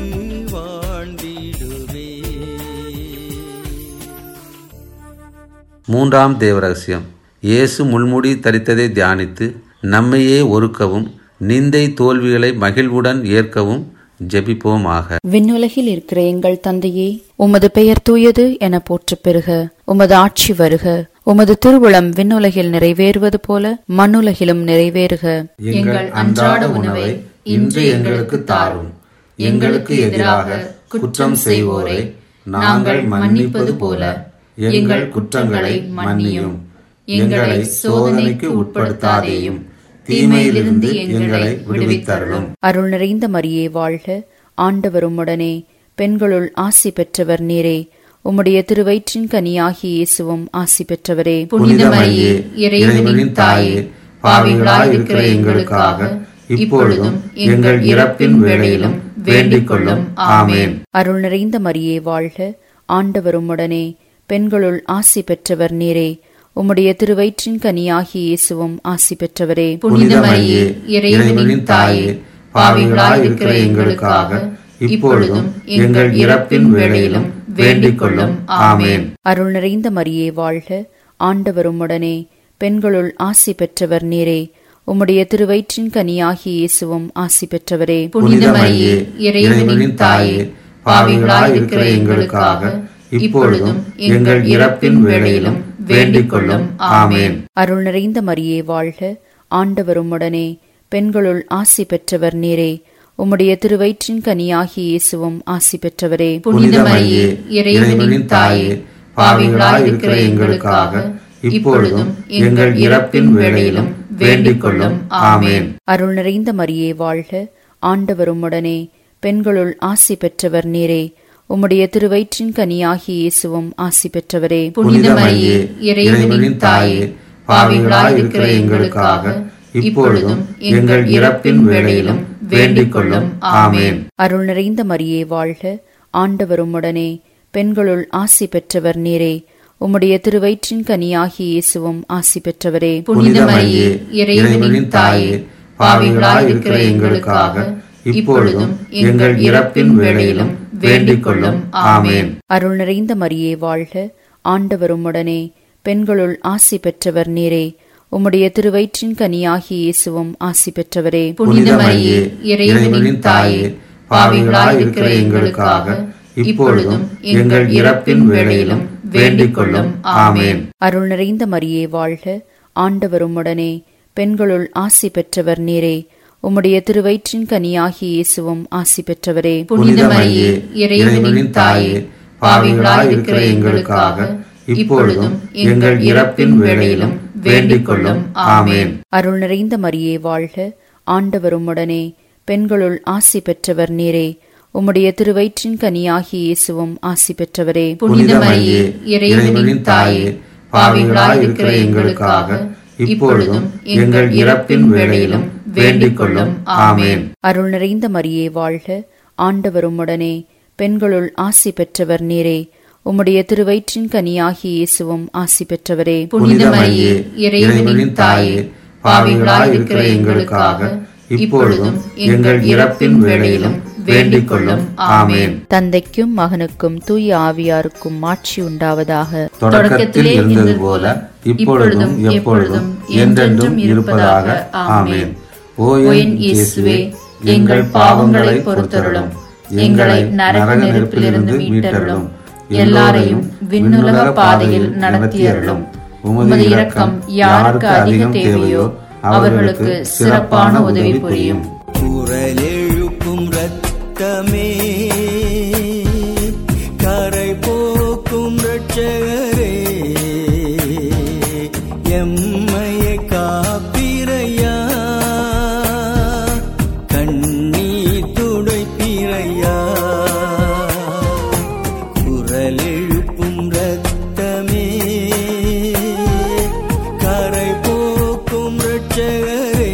வாழ்ந்திடுவேன் மூன்றாம் தேவரகசியம் இயேசு முள்முடி தரித்ததை தியானித்து நம்மையே ஒருக்கவும் நிந்தை தோல்விகளை மகிழ்வுடன் ஏற்கவும் ஜெபிப்போமாக விண்ணுலகில் இருக்கிற எங்கள் தந்தையே உமது பெயர் தூயது என போற்றப் பெறுக உமது ஆட்சி வருக உமது திருவுளம் விண்ணுலகில் நிறைவேறுவது போல மண்ணுலகிலும் நிறைவேறுக எங்கள் அன்றாட உணவை இன்று எங்களுக்கு தாரும் எங்களுக்கு எதிராக குற்றம் செய்வோரை நாங்கள் மன்னிப்பது போல எங்கள் குற்றங்களை மன்னியும் எங்களை சோதனைக்கு உட்படுத்தாதேயும் தீமையிலிருந்து எங்களை விடுவித்தருளும் அருள் நிறைந்த மரியே வாழ்க ஆண்டவர் உம்முடனே பெண்களுள் ஆசி பெற்றவர் நீரே உம்முடைய திருவயிற்றின் கனியாகி இயேசுவும் ஆசி பெற்றவரே புனித மரியே இறைவனின் தாயே பாவிகளாய் இருக்கிற எங்களுக்காக இப்பொழுதும் எங்கள் இறப்பின் வேளையிலும் வேண்டிக் கொள்ளும் ஆமேன் அருள் நிறைந்த மரியே வாழ்க ஆண்டவர் உம்முடனே பெண்களுள் ஆசி பெற்றவர் நீரே உம்முடைய திருவயிற்றின் கனியாகி இயேசுவும் ஆசி பெற்றவரே புனித மரியே இறைவனின் தாயே பாவிகளாய் இருக்கிற எங்களுக்காக இப்பொழுதும் எங்கள் இறப்பின் வேளையிலும் வேண்டிக் கொள்ளும் ஆமேன் அருள் நிறைந்த மரியே வாழ்க ஆண்டவர் உம்முடனே பெண்களுள் ஆசி பெற்றவர் நீரே உம்முடைய திருவயிற்றின் கனியாகி இயேசுவும் ஆசி பெற்றவரே புனித மரியே இறைவனின் தாயே பாவிகளாய் இருக்கிற எங்களுக்காக இப்பொழுதும் எங்கள் இறப்பின் வேளையிலும் வேண்டிக் கொள்ளும் ஆமேன் அருள் நிறைந்த மரியே வாழ்க ஆண்டவர் உம்முடனே பெண்களுள் ஆசி பெற்றவர் நீரே உம்முடைய திருவயிற்றின் கனியாகி இயேசுவும் ஆசி பெற்றவரே புனித மரியே இறைவனின் தாயே பாவிகளாய் இருக்கிற எங்களுக்காக இப்பொழுதும் எங்கள் இறப்பின் வேளையிலும் வேண்டிக் கொள்ளும் ஆமேன் அருள் நிறைந்த மரியே வாழ்க ஆண்டவர் உம்முடனே பெண்களுள் ஆசி பெற்றவர் நீரே உம்முடைய திருவயிற்றின் கனியாகி இயேசுவும் ஆசி பெற்றவரே புனித மரியே இறைவனின் தாயே பாவிகளாய் இருக்கிற எங்களுக்காக இப்பொழுதும் எங்கள் இறப்பின் வேளையிலும் வேண்டிக் கொள்ளும் ஆமேன் அருள் நிறைந்த மரியே வாழ்க ஆண்டவர் உம்முடனே பெண்களுள் ஆசி பெற்றவர் நீரே உம்முடைய திருவயிற்றின் கனியாகி இயேசுவும் ஆசி பெற்றவரே புனித மரியே இறைவனின் தாயே பாவிகளாய் இருக்கிற எங்களுக்காக இப்பொழுதும் எங்கள் இறப்பின் வேளையிலும் வேண்டிக் கொள்ளும் ஆமேன் அருள் நிறைந்த மரியே வாழ்க ஆண்டவர் உம்முடனே பெண்களுள் ஆசி பெற்றவர் நீரே உம்முடைய திருவயிற்றின் கனியாகி இயேசுவும் ஆசி பெற்றவரே புனித மரியே இறைவனின் தாயே பாவிகளாய் இருக்கிற எங்களுக்காக இப்பொழுதும் எங்கள் இறப்பின் வேளையிலும் வேண்டிக் கொள்ளும் ஆமேன் அருள் நிறைந்த மரியே வாழ்க ஆண்டவர் உம்முடனே பெண்களுள் ஆசி பெற்றவர் நீரே உம்முடைய திருவயிற்றின் கனியாகி இயேசுவும் ஆசி பெற்றவரே புனித மரியே இறைவனின் தாயே பாவிகளாய் இருக்கிற எங்களுக்காக இப்பொழுதும் எங்கள் இறப்பின் வேளையிலும் வேண்டிக் கொள்ளும் ஆமேன் அருள் நிறைந்த மரியே வாழ்க ஆண்டவர் உம்முடனே பெண்களுள் ஆசி பெற்றவர் நீரே உம்முடைய திருவயிற்றின் கனியாகி இயேசுவும் ஆசி பெற்றவரே புனித மரியே இறைவனின் தாயே பாவிகளாய் இருக்கிற எங்களுக்காக இப்பொழுதும் எங்கள் இறப்பின் வேளையிலும் வேண்டிக் கொள்ளும் ஆமேன் அருள் நிறைந்த மரியே வாழ்க ஆண்டவர் உம்முடனே பெண்களுள் ஆசி பெற்றவர் நீரே உம்முடைய திருவயிற்றின் கனியாகி இயேசுவும் ஆசி பெற்றவரே புனித மரியே இறைவனின் தாயே பாவிகளாய் இருக்கிற எங்களுக்காக இப்பொழுதும் எங்கள் இறப்பின் வேளையிலும் வேண்டிக் கொள்ளும் ஆமேன் தந்தைக்கும் மகனுக்கும் தூய ஆவியாருக்கும் மாட்சி உண்டாவதாக தொடக்கத்தில் இருந்தது போல இப்பொழுதும் எப்பொழுதும் என்றென்றும் இருப்பதாக ஆமேன் ஓ என் இயேசுவே எங்கள் பாவங்களை பொறுத்தருளும் எங்களை நரக நெருப்பிலிருந்து மீட்டருளும் எல்லாரையும் விண்ணுலக பாதையில் நடத்தியருளும் உமது இரக்கம் யாருக்கு அதிகம் தேவையோ அவர்களுக்கு சிறப்பான உதவி புரியும் குரலெழுப்பும் ரத்தமே கரை போக்கும் ரட்சகரே எம்மைய காப்பிரையா கண்ணீர் துடைப்பிரையா குரலெழுப்பும் ரத்தமே கரை போக்கும் ரட்சகரே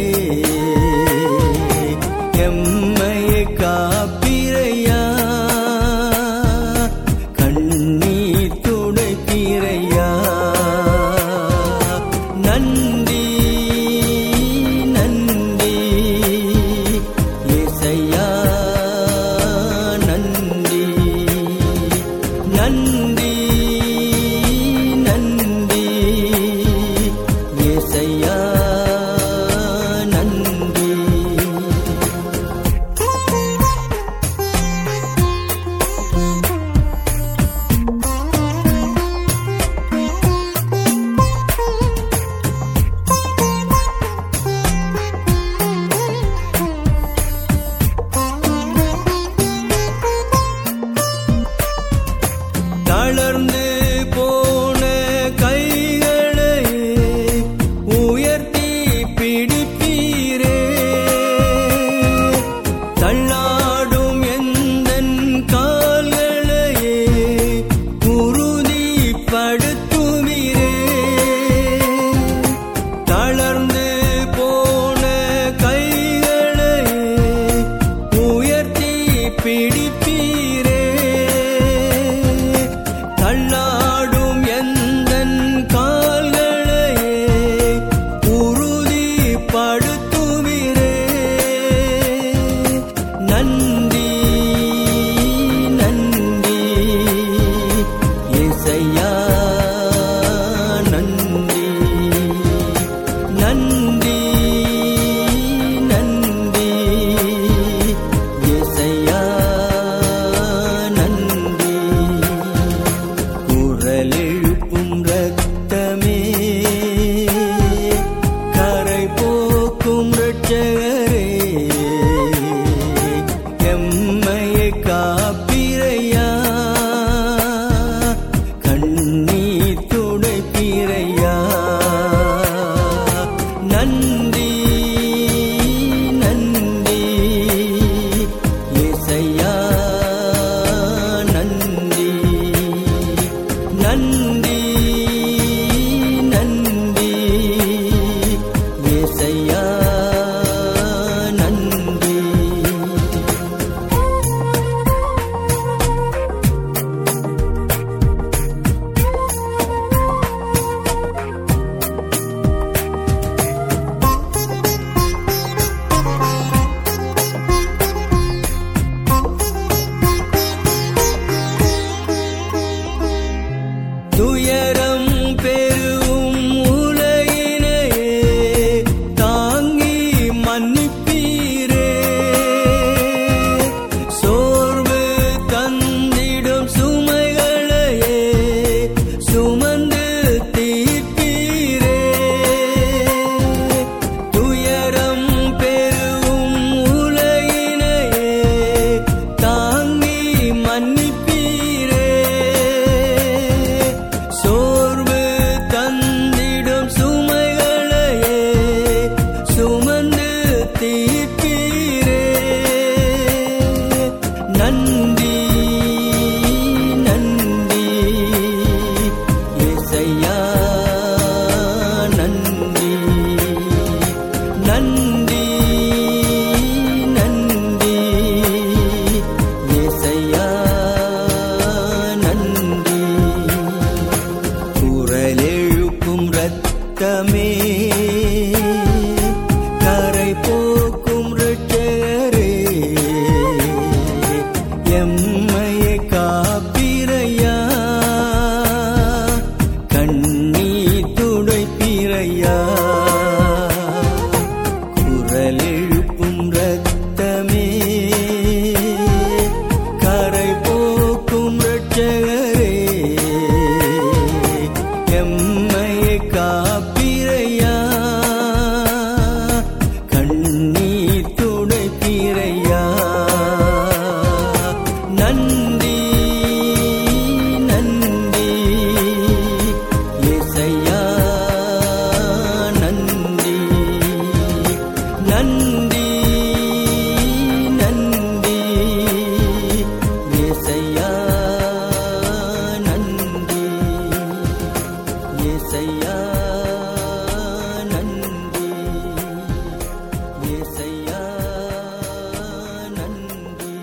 எம்மைய காப்பிரையா கண்ணீர் துடைப்பிரையா நன்றி நன்றி இசையா நன்றி நன்றி நன்றி இசையா நன்றி தளர்ந்து போன கைகளை உயர்த்தி பிடிப்பீரே தள்ளாடும் எந்தன் கால்களையே உறுதிப்படுத்துவீரே தளர்ந்து போன கைகளை உயர்த்தி பிடிப்பீரே தள்ளாடும் எந்தன் கால்களையே உறுதிப்படுத்துவீரே நன்றி நன்றி இசையா நன்றி நன்றி நன்றி இசையா நன்றி குரலெழுப்பும் ரத்தமே கரை போக்கும் ரட்சகரே எம்மைய காப்பிரையா கண்ணீர் துடைப்பிரையா நன்றி நன்றி இசையா நன்றி நன்றி நன்றி இசையா நன்றி துயரம் பெரும் உலகினையே தாங்கி மன்னிப்பீரே சோர்வு தந்திடும் சுமைகளையே சுமந்து தீர்ப்பீரே துயரம் பெரும் உலகினையே தாங்கி மன்னிப்பீரே சோர்வு தந்திடும் சுமைகளையே சுமந்து தீர்ப்பீரே நன்றி நன்றி இசையா நன்றி நன்றி நன்றி இசையா நன்றி குரலெழுப்பும் ரத்தமே கரை போக்கும் ரட்சகரே எம்மையை காப்பிரையா கண்ணீர் துடைப்பிரையா குரல் எழுப்பும் ரத்தமே கரை போக்கும் ரட்சகரே எம்மையை காப்பிரையா கண்ணீர் துடைப்பிரையா நன்றி நன்றி இசையா நன்றி நன்றி நன்றி இசையா நன்றி இசையா நன்றி இசையா நன்றி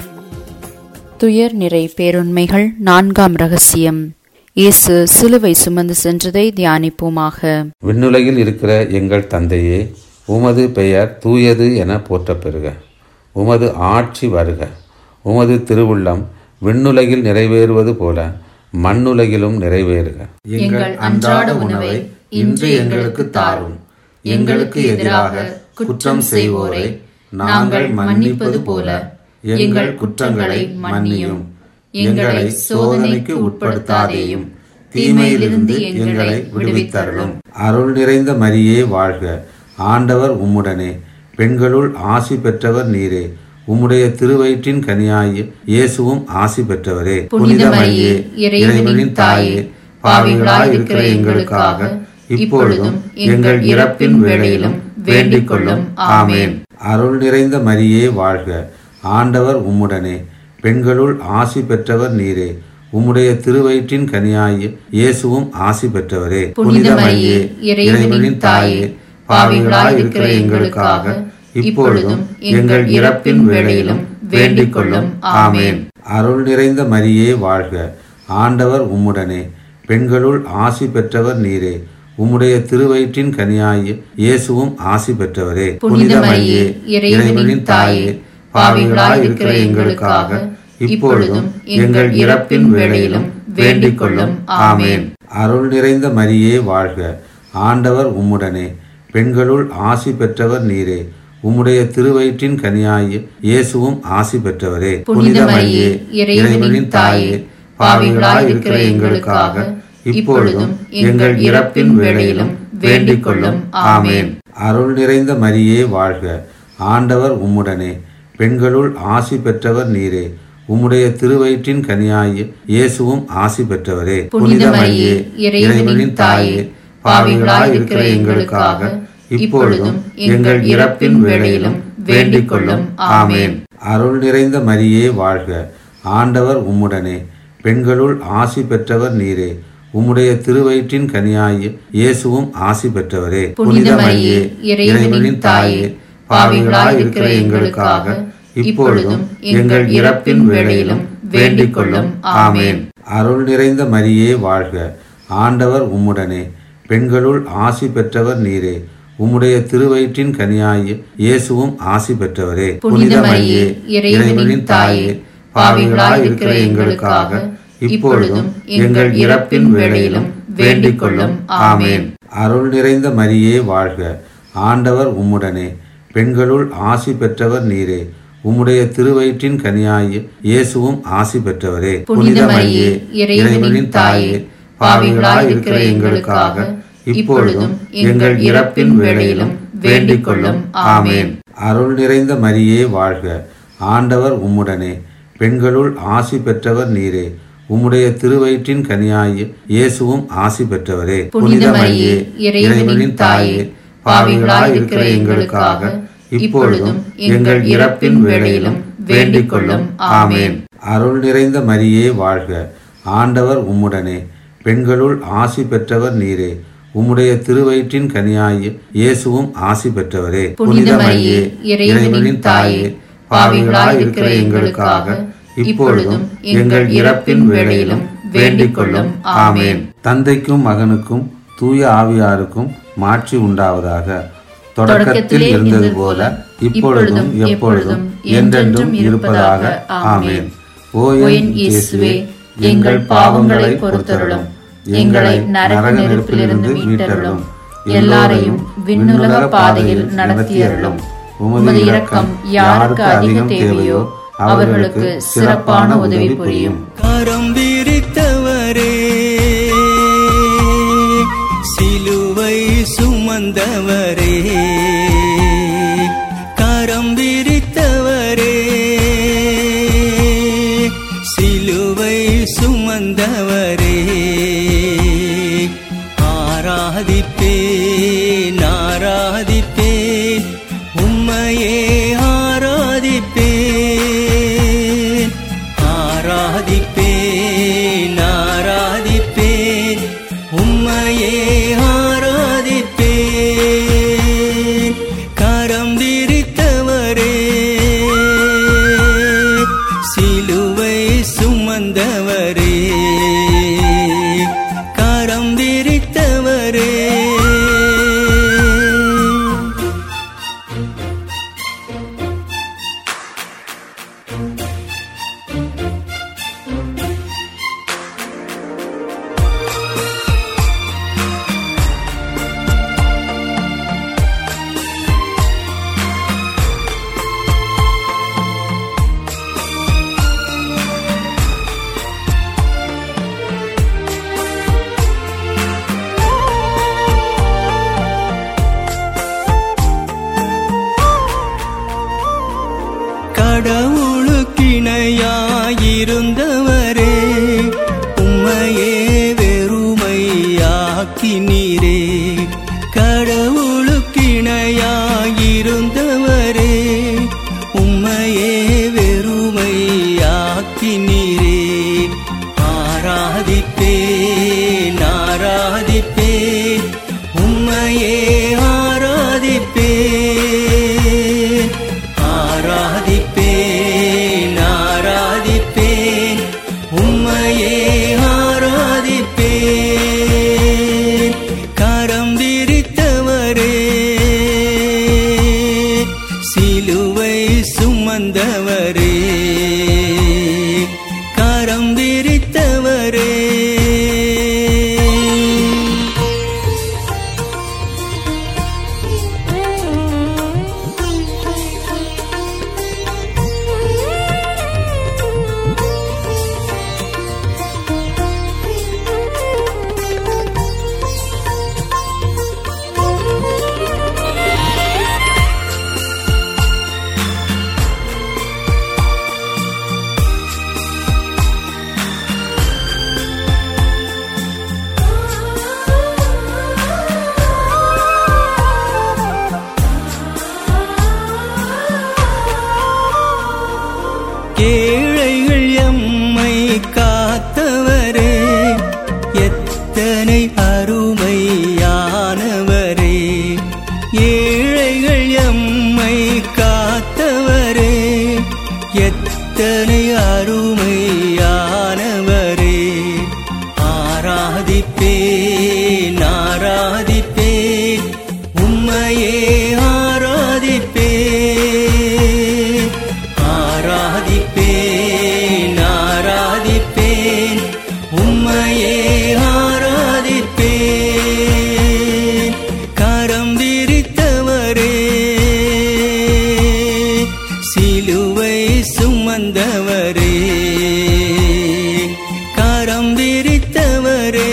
துயர் நிறை பேருண்மைகள் நான்காம் ரகசியம் இயேசு சிலுவை சுமந்து சென்றதை தியானிப்போமாக விண்ணுலகில் இருக்கிற எங்கள் தந்தையே உமது பெயர் தூயது என போற்றப் பெறுக உமது ஆட்சி வருக உமது திருவுள்ளம் விண்ணுலகில் நிறைவேறுவது போல மண்ணுலகிலும் நிறைவேறுக எங்கள் அன்றாட உணவை இன்று எங்களுக்கு தாரும் எங்களுக்கு எதிராக குற்றம் செய்வோரை நாங்கள் மன்னிப்பது போல எங்கள் குற்றங்களை மன்னியும் எங்களை சோதனைக்கு உட்படுத்தாதேயும் தீமையிலிருந்து எங்களை விடுவித்தருளும் அருள் நிறைந்த மரியே வாழ்க ஆண்டவர் உம்முடனே பெண்களுள் ஆசி பெற்றவர் நீரே உம்முடைய திருவயிற்றின் கனியாய் இயேசுவும் ஆசி பெற்றவரே புனித மரியே, இறைவனின் தாயே, பாவிகளாய் இருக்கிற எங்களுக்காக இப்பொழுதும் எங்கள் இறப்பின் வேளையிலும் வேண்டிக் கொள்ளும் ஆமேன் அருள் நிறைந்த மரியே வாழ்க ஆண்டவர் உம்முடனே பெண்களுள் ஆசி பெற்றவர் நீரே உம்முடைய திருவயிற்றின் கனியாய் இயேசுவும் ஆசி பெற்றவரே புனித மரியே, இறைவனின் தாயே, பாவிகளாய் இருக்கிற எங்களுக்காக இப்பொழுதும் எங்கள் இறப்பின் வேளையிலும் வேண்டிக் கொள்ளும் ஆமேன் அருள் நிறைந்த மரியே வாழ்க ஆண்டவர் உம்முடனே பெண்களுள் ஆசி பெற்றவர் நீரே உம்முடைய திருவயிற்றின் கனியாய் இயேசுவும் ஆசி பெற்றவரே புனித மரியே, இறைவனின் தாயே, பாவிகளாய் இருக்கிற எங்களுக்காக இப்பொழுதும் எங்கள் இறப்பின் வேளையிலும் வேண்டிக் கொள்ளும் ஆமேன் அருள் நிறைந்த மரியே வாழ்க ஆண்டவர் உம்முடனே பெண்களுள் ஆசி பெற்றவர் நீரே உம்முடைய திருவயிற்றின் கனியாய் இயேசுவும் ஆசி பெற்றவரே புனித மரியே, இறைவனின் தாயே, பாவிகளாய் இருக்கிற எங்களுக்காக இப்பொழுதும் எங்கள் இறப்பின் வேளையிலும் வேண்டிக் கொள்ளும் ஆமேன் அருள் நிறைந்த மரியே வாழ்க ஆண்டவர் உம்முடனே பெண்களுள் ஆசி பெற்றவர் நீரே உம்முடைய திருவயிற்றின் கனியாய் இயேசுவும் ஆசி பெற்றவரே புனித மரியே, இறைவனின் தாயே, பாவிகளாய் இருக்கிற எங்களுக்காக இப்பொழுதும் எங்கள் இறப்பின் வேளையிலும் வேண்டிக் கொள்ளும் ஆமேன் அருள் நிறைந்த மரியே வாழ்க ஆண்டவர் உம்முடனே பெண்களுள் ஆசி பெற்றவர் நீரே உம்முடைய திருவயிற்றின் கனியாய் இயேசுவும் ஆசி பெற்றவரே புனித மரியே, இறைவனின் தாயே, பாவிகளாய் இருக்கிற எங்களுக்காக இப்பொழுதும் எங்கள் இறப்பின் வேளையிலும் வேண்டிக் கொள்ளும் ஆமேன் அருள் நிறைந்த மரியே வாழ்க ஆண்டவர் உம்முடனே பெண்களுள் ஆசி பெற்றவர் நீரே உம்முடைய திருவயிற்றின் கனியாய் இயேசுவும் ஆசி பெற்றவரே புனித மரியே, இறைவனின் தாயே, பாவிகளாய் இருக்கிற எங்களுக்காக இப்பொழுதும் எங்கள் இறப்பின் வேளையிலும் வேண்டிக் கொள்ளும் ஆமேன் அருள் நிறைந்த மரியே வாழ்க ஆண்டவர் உம்முடனே பெண்களுள் ஆசி பெற்றவர் நீரே உம்முடைய திருவயிற்றின் கனியாய் இயேசுவும் ஆசி பெற்றவரே புனித மரியே, இறைவனின் தாயே, பாவிகளாய் இருக்கிற எங்களுக்காக இப்பொழுதும் எங்கள் இறப்பின் வேளையிலும் வேண்டிக் கொள்ளும் ஆமேன் அருள் நிறைந்த மரியே வாழ்க ஆண்டவர் உம்முடனே பெண்களுள் ஆசி பெற்றவர் நீரே உம்முடைய திருவயிற்றின் கனியாய் இயேசுவும் ஆசி பெற்றவரே புனித மரியே, இறைவனின் தாயே, பாவிகளாய் இருக்கிற எங்களுக்காக இப்பொழுதும் எங்கள் இறப்பின் வேளையிலும் வேண்டிக் கொள்ளும் ஆமேன் அருள் நிறைந்த மரியே வாழ்க ஆண்டவர் உம்முடனே பெண்களுள் ஆசி பெற்றவர் நீரே உம்முடைய திருவயிற்றின் கனியாய் இயேசுவும் ஆசி பெற்றவரே புனித மரியே, இறைவனின் தாயே, பாவிகளாய் இருக்கிற எங்களுக்காக இப்பொழுதும் எங்கள் இறப்பின் வேளையிலும் வேண்டிக் கொள்ளும் ஆமேன் தந்தைக்கும் மகனுக்கும் தூய ஆவியாருக்கும் மாட்சி உண்டாவதாக தொடக்கத்தில் இருந்தது போல இப்பொழுதும் எப்பொழுதும் என்றென்றும் இருப்பதாக ஆமென் ஓ என் இயேசுவே எங்கள் பாவங்களை பொறுத்தருளும் எங்களை நரக நெருப்பிலிருந்து மீட்டருளும் எல்லாரையும் விண்ணுலக பாதையில் நடத்தியருளும் உமது இரக்கம் யாருக்கு அதிக தேவையோ அவர்களுக்கு சிறப்பான உதவி புரியும் கரம் விரித்தவரே சிலுவை சுமந்தவரே கரம் விரித்தவரே சிலுவை சுமந்தவரே ஆராதிப்பேன் ஆராதிப்பேன் உம்மையே ஆராதிப்பேன் ஆராதிப்பேன் ஆராதிப்பேன் உம்மையே ஆராதிப்பேன் கரம் விரித்தவரே சிலுவை சுமந்தவரே கரம் விரித்தவரே கடவுளுக்கிணையாயிருந்தவரே உம்மையே வெறுமையாக்கினீரே கடவுளுக்கிணையாயிருந்தவரே உம்மையே வெறுமையாக்கினீரே ஆராதிப்பேன் ஆராதிப்பேன் உம்மையே ஆராதிப்பேன் ஆராதிப்பேன் ஆராதிப்பேன் உம்மையே ஆராதிப்பேன் கரம் விரித்தவரே சிலுவை சுமந்தவரே கரம் விரித்தவரே ஏழைகள் எம்மை காத்தவரே எத்தனை அருமையானவரே ஏழைகள் எம்மை காத்தவரே எத்தனை அருமையானவரே ஆராதிப்பேன் ஆராதிப்பேன் உம்மையே ஆராதிப்பேன் ஆராதிப்பேன் ஆராதிப்பேன் உம்மையே ஆராதிப்பேன் கரம் விரித்தவரே சிலுவை சுமந்தவரே கரம் விரித்தவரே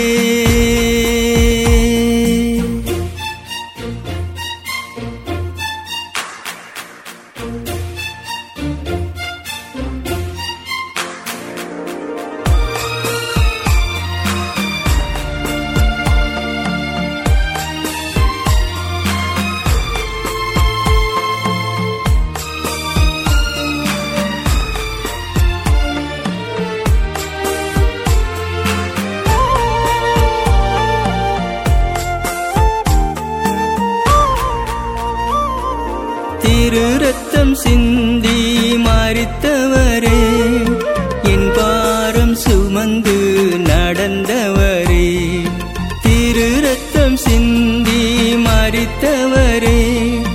திரு ரத்தம் சிந்தி மறித்தவரே என் பாரம் சுமந்து நடந்தவரே திரு ரத்தம் சிந்தி மறித்தவரே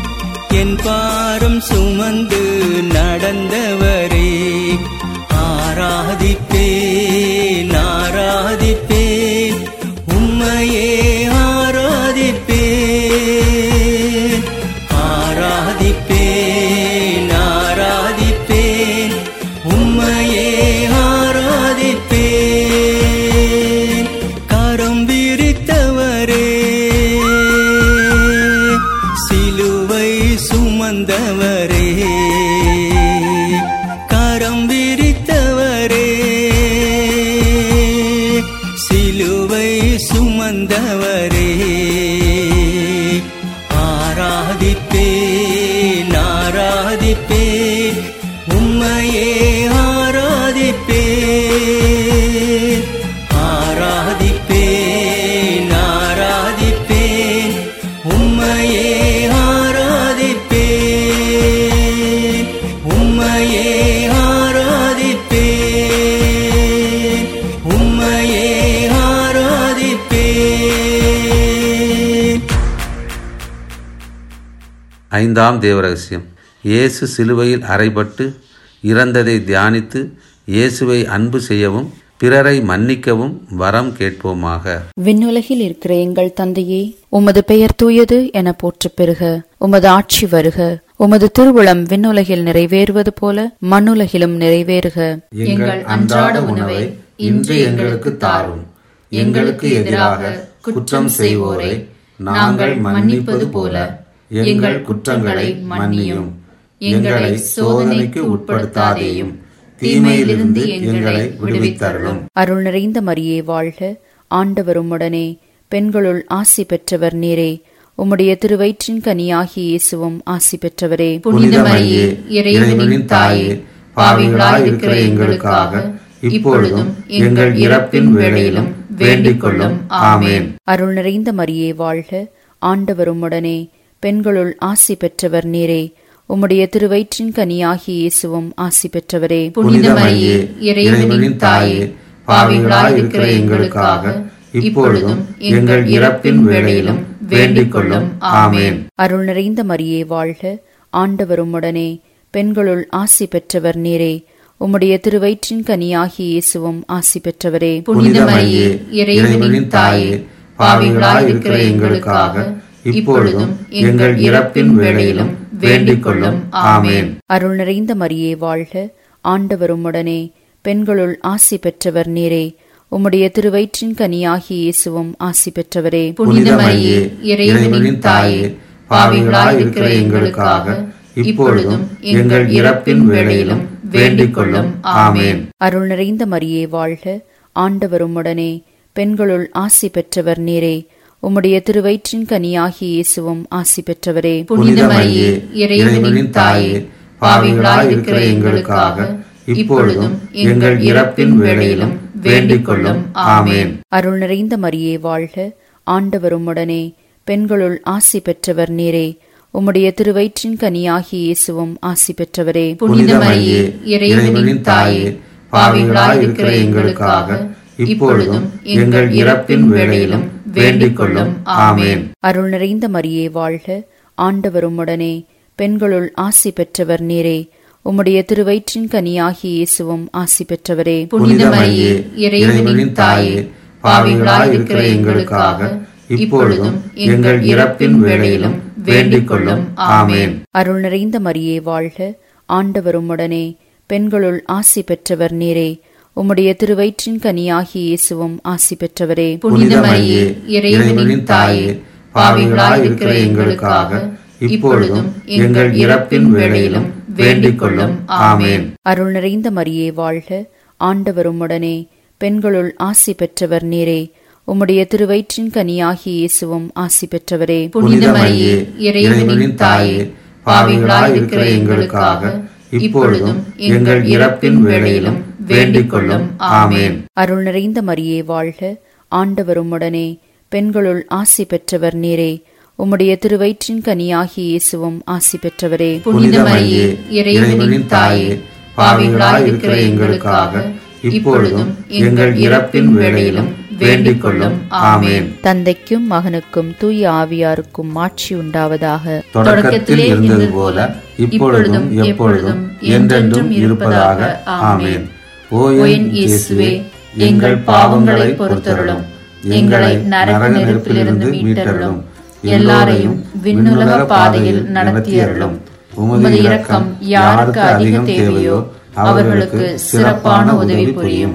ஐந்தாம் தேவரகசியம் இயேசு சிலுவையில் அறைபட்டு இறந்ததை தியானித்து இயேசுவை அன்பு செய்யவும் பிறரை மன்னிக்கவும் வரம் கேட்போமாக விண்ணுலகில் இருக்கிற எங்கள் தந்தையே உமது பெயர் தூயது என போற்றப் பெறுக உமது ஆட்சி வருக உமது திருவுளம் விண்ணுலகில் நிறைவேறுவது போல மண்ணுலகிலும் நிறைவேறுக எங்கள் அன்றாட உணவை இன்று எங்களுக்கு தாரும் எங்களுக்கு எதிராக குற்றம் செய்வோரை நாங்கள் மன்னிப்பது போல எங்கள் குற்றங்களை மன்னியும் எங்களை சோதனைக்கு உட்படுத்தாதேயும் தீமையிலிருந்து எங்களை விடுவித்தருளும் அருள் நிறைந்த மரியே வாழ்க ஆண்டவர் உம்முடனே பெண்களுள் ஆசி பெற்றவர் நீரே உம்முடைய திருவயிற்றின் கனியாகி இயேசுவும் ஆசி பெற்றவரே புனித மரியே இறைவனின் தாயே பாவிகளாய் இருக்கிற எங்களுக்காக இப்பொழுதும் எங்கள் இறப்பின் வேளையிலும் வேண்டிக் கொள்ளும் ஆமேன் அருள் நிறைந்த மரியே வாழ்க ஆண்டவர் உம்முடனே பெண்களுள் ஆசி பெற்றவர் நீரே உம்முடைய திருவயிற்றின் கனியாகி இயேசுவும் ஆசி பெற்றவரே புனித மரியே இறைவனின் தாயே பாவிகளாய் இருக்கிற எங்களுக்காக இப்பொழுதும் எங்கள் இறப்பின் வேளையிலும் வேண்டிக் கொள்ளும் ஆமேன் அருள் நிறைந்த மரியே வாழ்க ஆண்டவர் உம்முடனே பெண்களுள் ஆசி பெற்றவர் நீரே உம்முடைய திருவயிற்றின் கனியாகி இயேசுவும் ஆசி பெற்றவரே புனித மரியே இறைவனின் தாயே பாவிகளாய் இருக்கிற எங்களுக்காக இப்பொழுதும் எங்கள் இறப்பின் வேளையிலும் வேண்டிக் கொள்ளும் ஆமேன் அருள் நிறைந்த மரியே வாழ்க ஆண்டவர் உம்முடனே பெண்களுள் ஆசி பெற்றவர் நீரே உம்முடைய திருவயிற்றின் கனியாகி இயேசுவும் ஆசி பெற்றவரே புனித மரியே இறைவனின் தாயே பாவிகளாய் இருக்கிற எங்களுக்காக இப்பொழுதும் எங்கள் இறப்பின் வேளையிலும் வேண்டிக் கொள்ளும் ஆமேன் அருள் நிறைந்த மரியே வாழ்க ஆண்டவர் உம்முடனே பெண்களுள் ஆசி பெற்றவர் நீரே உம்முடைய திருவயிற்றின் கனியாகி இயேசுவும் ஆசி பெற்றவரே புனித மரியே இறைவனின் தாயே பாவிகளாய் இருக்கிற எங்களுக்காக இப்பொழுதும் எங்கள் இறப்பின் வேளையிலும் வேண்டிக் கொள்ளும் ஆமேன் அருள் நிறைந்த மரியே வாழ்க ஆண்டவர் உம்முடனே பெண்களுள் ஆசி பெற்றவர் நீரே உம்முடைய திருவயிற்றின் கனியாகி இயேசுவும் ஆசி பெற்றவரே புனித மரியே இறைவனின் தாயே பாவிகளாய் இருக்கிற எங்களுக்காக இப்பொழுதும் எங்கள் இறப்பின் வேளையிலும் வேண்டிக் கொள்ளும் ஆமேன் அருள் நிறைந்த மரியே வாழ்க ஆண்டவர் உம்முடனே பெண்களுள் ஆசி பெற்றவர் நீரே உம்முடைய திருவயிற்றின் கனியாகி இயேசுவும் ஆசி பெற்றவரே புனித மரியே இறைவனின் தாயே பாவிகளாய் இருக்கிற எங்களுக்காக இப்பொழுதும் எங்கள் இறப்பின் வேளையிலும் வேண்டிக் கொள்ளும் ஆமேன் அருள் நிறைந்த மரியே வாழ்க ஆண்டவர் உம்முடனே பெண்களுள் ஆசி பெற்றவர் நீரே உம்முடைய திருவயிற்றின் கனியாகி இயேசுவும் ஆசி பெற்றவரே புனித மரியே இறைவனின் தாயே பாவிகளாய் இருக்கிற எங்களுக்காக இப்பொழுதும் எங்கள் இறப்பின் வேளையிலும் வேண்டிக் கொள்ளும் ஆமேன் அருள் நிறைந்த மரியே வாழ்க ஆண்டவர் உம்முடனே பெண்களுள் ஆசி பெற்றவர் நீரே உம்முடைய திருவயிற்றின் கனியாகி இயேசுவும் ஆசி பெற்றவரே புனித மரியே இறைவனின் தாயே பாவிகளாய் இருக்கிற எங்களுக்காக இப்பொழுதும் எங்கள் இறப்பின் வேளையிலும் வேண்டிக் கொள்ளும் ஆமேன் அருள் நிறைந்த மரியே வாழ்க ஆண்டவர் உம்முடனே பெண்களுள் ஆசி பெற்றவர் நீரே உம்முடைய திருவயிற்றின் கனியாகி இயேசுவும் ஆசி பெற்றவரே புனித மரியே இறைவனின் தாயே பாவிகளாய் இருக்கிற எங்களுக்காக இப்பொழுதும் எங்கள் இறப்பின் வேளையிலும் வேண்டிக் கொள்ளும் ஆமேன் தந்தைக்கும் மகனுக்கும் தூய ஆவியாருக்கும் மாட்சி உண்டாவதாக தொடக்கத்தில் இருந்தது போல இப்பொழுதும் எப்பொழுதும் என்றென்றும் இருப்பதாக ஆமேன் ஓ என் இயேசுவே எங்கள் பாவங்களை பொறுத்தருளும் எங்களை நரக நெருப்பிலிருந்து மீட்டருளும் எல்லாரையும் விண்ணுலக பாதையில் நடத்தியருளும் உமது இரக்கம் யாருக்கு அதிகம் தேவையோ அவர்களுக்கு சிறப்பான உதவி புரியும்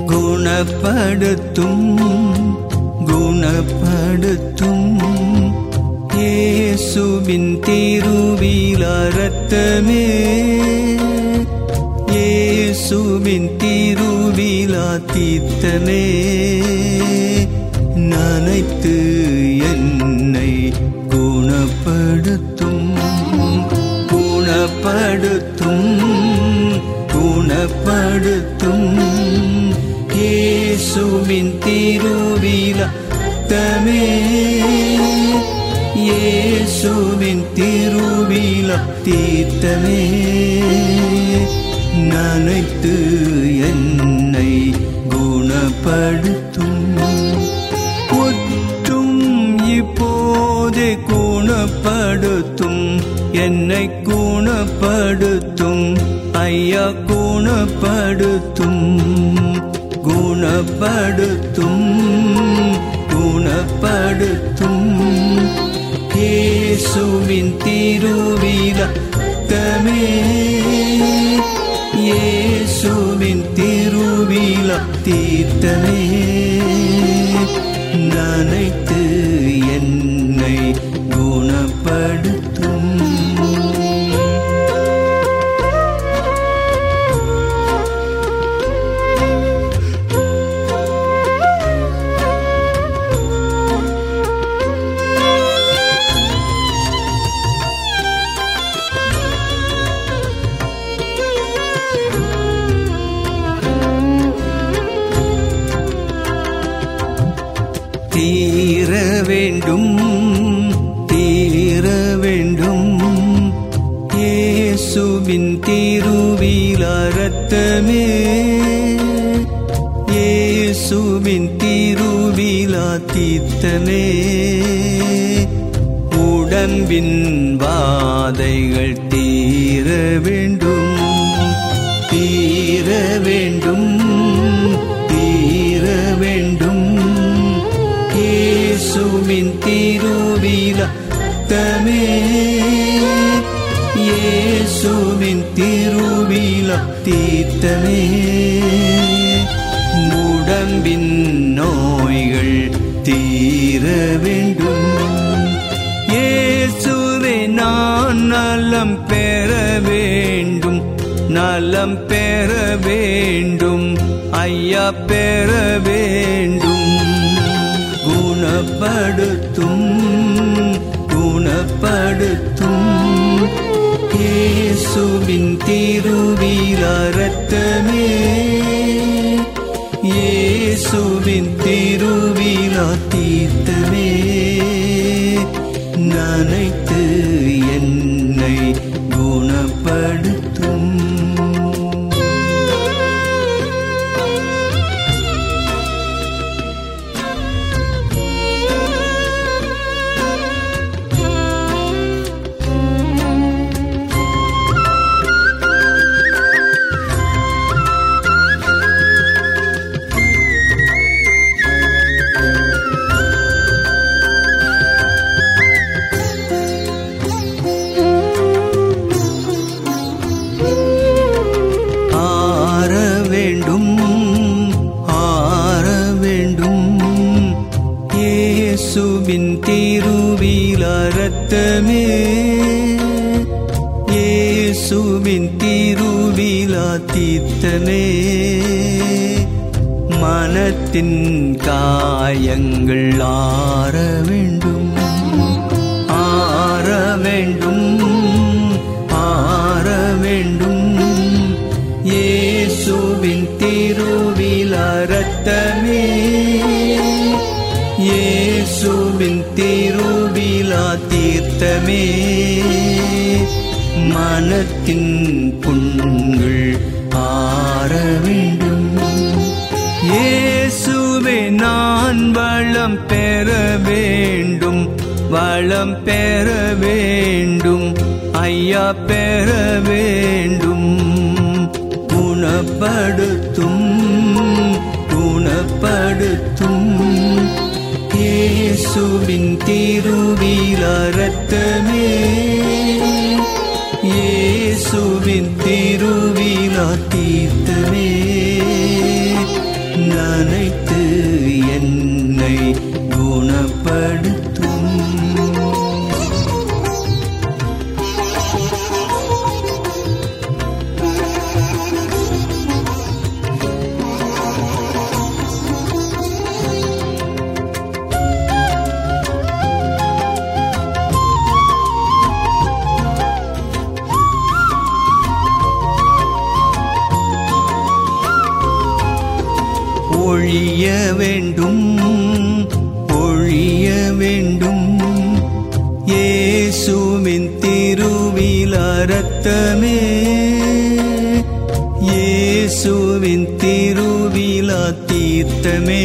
குணப்படுத்தும் குணப்படுத்தும் இயேசுவின் திருவிழ ரத்தமே இயேசுவின் திருவிழ தீர்த்தமே நனைத்து என்னை குணப்படுத்தும் குணப்படுத்தும் குணப்படுத்தும் இயேசுவின் திருவிழா தமே இயேசுவின் திருவிழா தீர்த்தமே நனைத்து என்னை குணப்படுத்தும் ஒற்றும் இப்போதே குணப்படுத்தும் ஐயா குணப்படுத்தும் குணப்படுத்தும் குணப்படுத்தும் இயேசுவின் திருவிழத்தமே இயேசுவின் திருவிழா தீர்த்தமே நனைத்து என்னை குணப்படுத்தும் தீர வேண்டும் தீர வேண்டும் இயேசுவின் திருவிழா ரத்தமே இயேசுவின் திருவிழா தீர்த்தமே உடம்பின் வாதைகள் தீர வேண்டும் தீர வேண்டும் தீர வேண்டும் இயேசுவின் திருவிழா தமே இயேசுவின் திருவிழா தீர்த்தமே உடம்பின் நோய்கள் தீர வேண்டும் இயேசுவே நான் நலம் பெற வேண்டும் நலம் பெற வேண்டும் ஐயா பெற வேண்டும் குணப்படுத்தும் குணப்படுத்தும் இயேசுவின் திருவிழா ரத்தமே இயேசுவின் திருவிழா தீர்த்தமே நனைத்து என்னை குணப்படுத்தும் ஆற வேண்டும் ஆற வேண்டும் இயேசுவின் திருவிழா ரத்தமே இயேசுவின் திருவிழா தீர்த்தமே மனத்தின் காயங்கள் ஆற வேண்டும் ஆற வேண்டும் ஆற வேண்டும் இயேசுவின் திருவிழா ரத்தமே இயேசுவின் திருவிழா தீர்த்தமே மனத்தின் புண்கள் ஆற வேண்டும் இயேசுவே நான் வளம் பெற வேண்டும் வளம் பெற வேண்டும் ஐயா பெற வேண்டும் குணப்படுத்தும் குணப்படுத்தும் இயேசுவின் திருவிழா ரத்தமே இயேசுவின் திருவிழா தீர்த்தமே நனைத்து என்னை குணப்படுத்தும் ஒழிய வேண்டும் ஒழிய வேண்டும் இயேசுவின் திருவிழா ரத்தமே இயேசுவின் திருவிழா தீர்த்தமே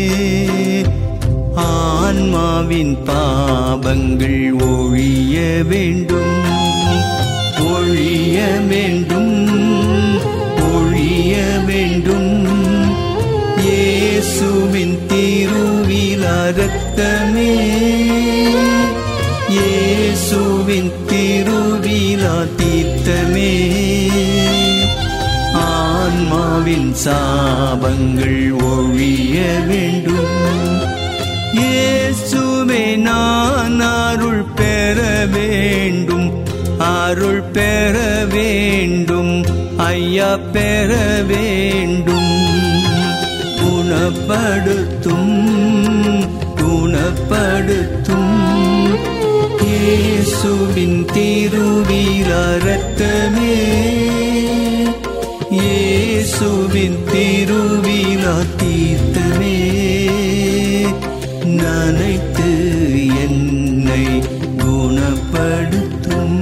ஆன்மாவின் பாவங்கள் ஒழிய வேண்டும் ஒழிய வேண்டும் ரத்தமே இயேசுவின் திருவிழா தீர்த்தமே ஆன்மாவின் சாபங்கள் ஒழிய வேண்டும் இயேசுவே நான் அருள் பெற வேண்டும் அருள் பெற வேண்டும் ஐயா பெற வேண்டும் குணப்படுத்தும் குணப்படுத்தும் இயேசுவின் திருவிழா ரத்தமே இயேசுவின் திருவிழா தீர்த்தமே நனைத்து என்னை குணப்படுத்தும்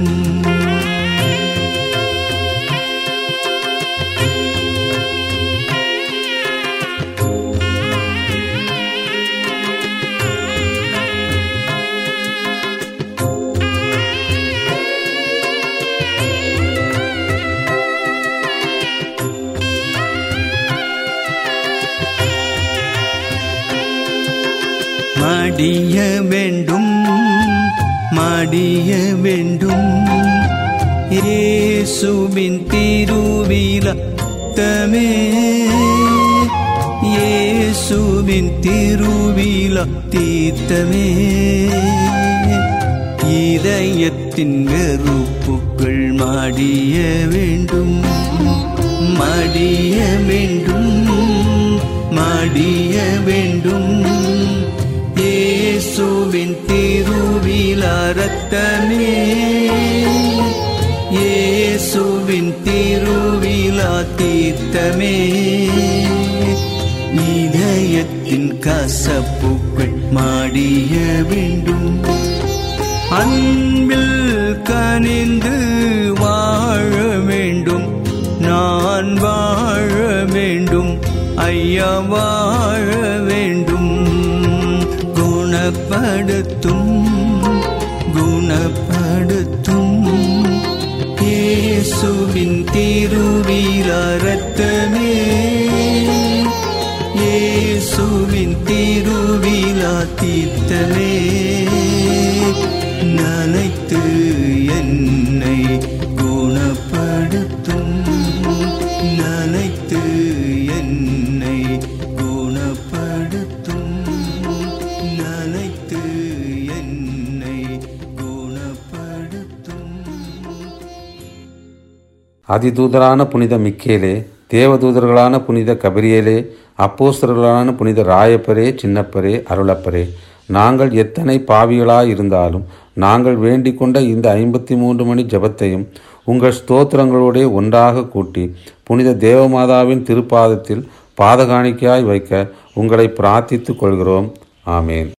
மடிய வேண்டும் மடிய வேண்டும் இயேசுவின் திருவிழத்தமே இயேசுவின் திருவிழா தீர்த்தமே இதயத்தின் வெறுப்புகள் மடிய வேண்டும் மடிய வேண்டும் மடிய வேண்டும் இயேசுவின் திருவிழா ரத்தமே இயேசுவின் திருவிழா தீர்த்தமே இதயத்தின் கசப்புகள் மாடிய வேண்டும் அன்பில் கனிந்து வாழ வேண்டும் நான் வாழ வேண்டும் ஐயா வாழ வேண்டும் குணப்படுத்தும் குணப்படுத்தும் இயேசுவின் திருவிழா ரத்தமே இயேசுவின் திருவிழா தீர்த்தமே நனைத்து என்னை குணப்படுத்தும் நனைத்து என்னை குணப்படுத்தும் நனைத்து என்னை குணப்படுத்தும் அதிதூதரான புனித மிக்கேலே தேவதூதர்களான புனித கபிரியேலே அப்போஸ்தலர்களான புனித ராயப்பரே சின்னப்பரே அருளப்பரே நாங்கள் எத்தனை பாவிகளாய் இருந்தாலும் நாங்கள் வேண்டிக் கொண்ட இந்த ஐம்பத்தி மூன்று மணி ஜெபத்தையும் உங்கள் ஸ்தோத்திரங்களோடே ஒன்றாக கூட்டி புனித தேவமாதாவின் திருப்பாதத்தில் பாதகாணிக்கையாய் வைக்க உங்களை பிரார்த்தித்துக் கொள்கிறோம் ஆமேன்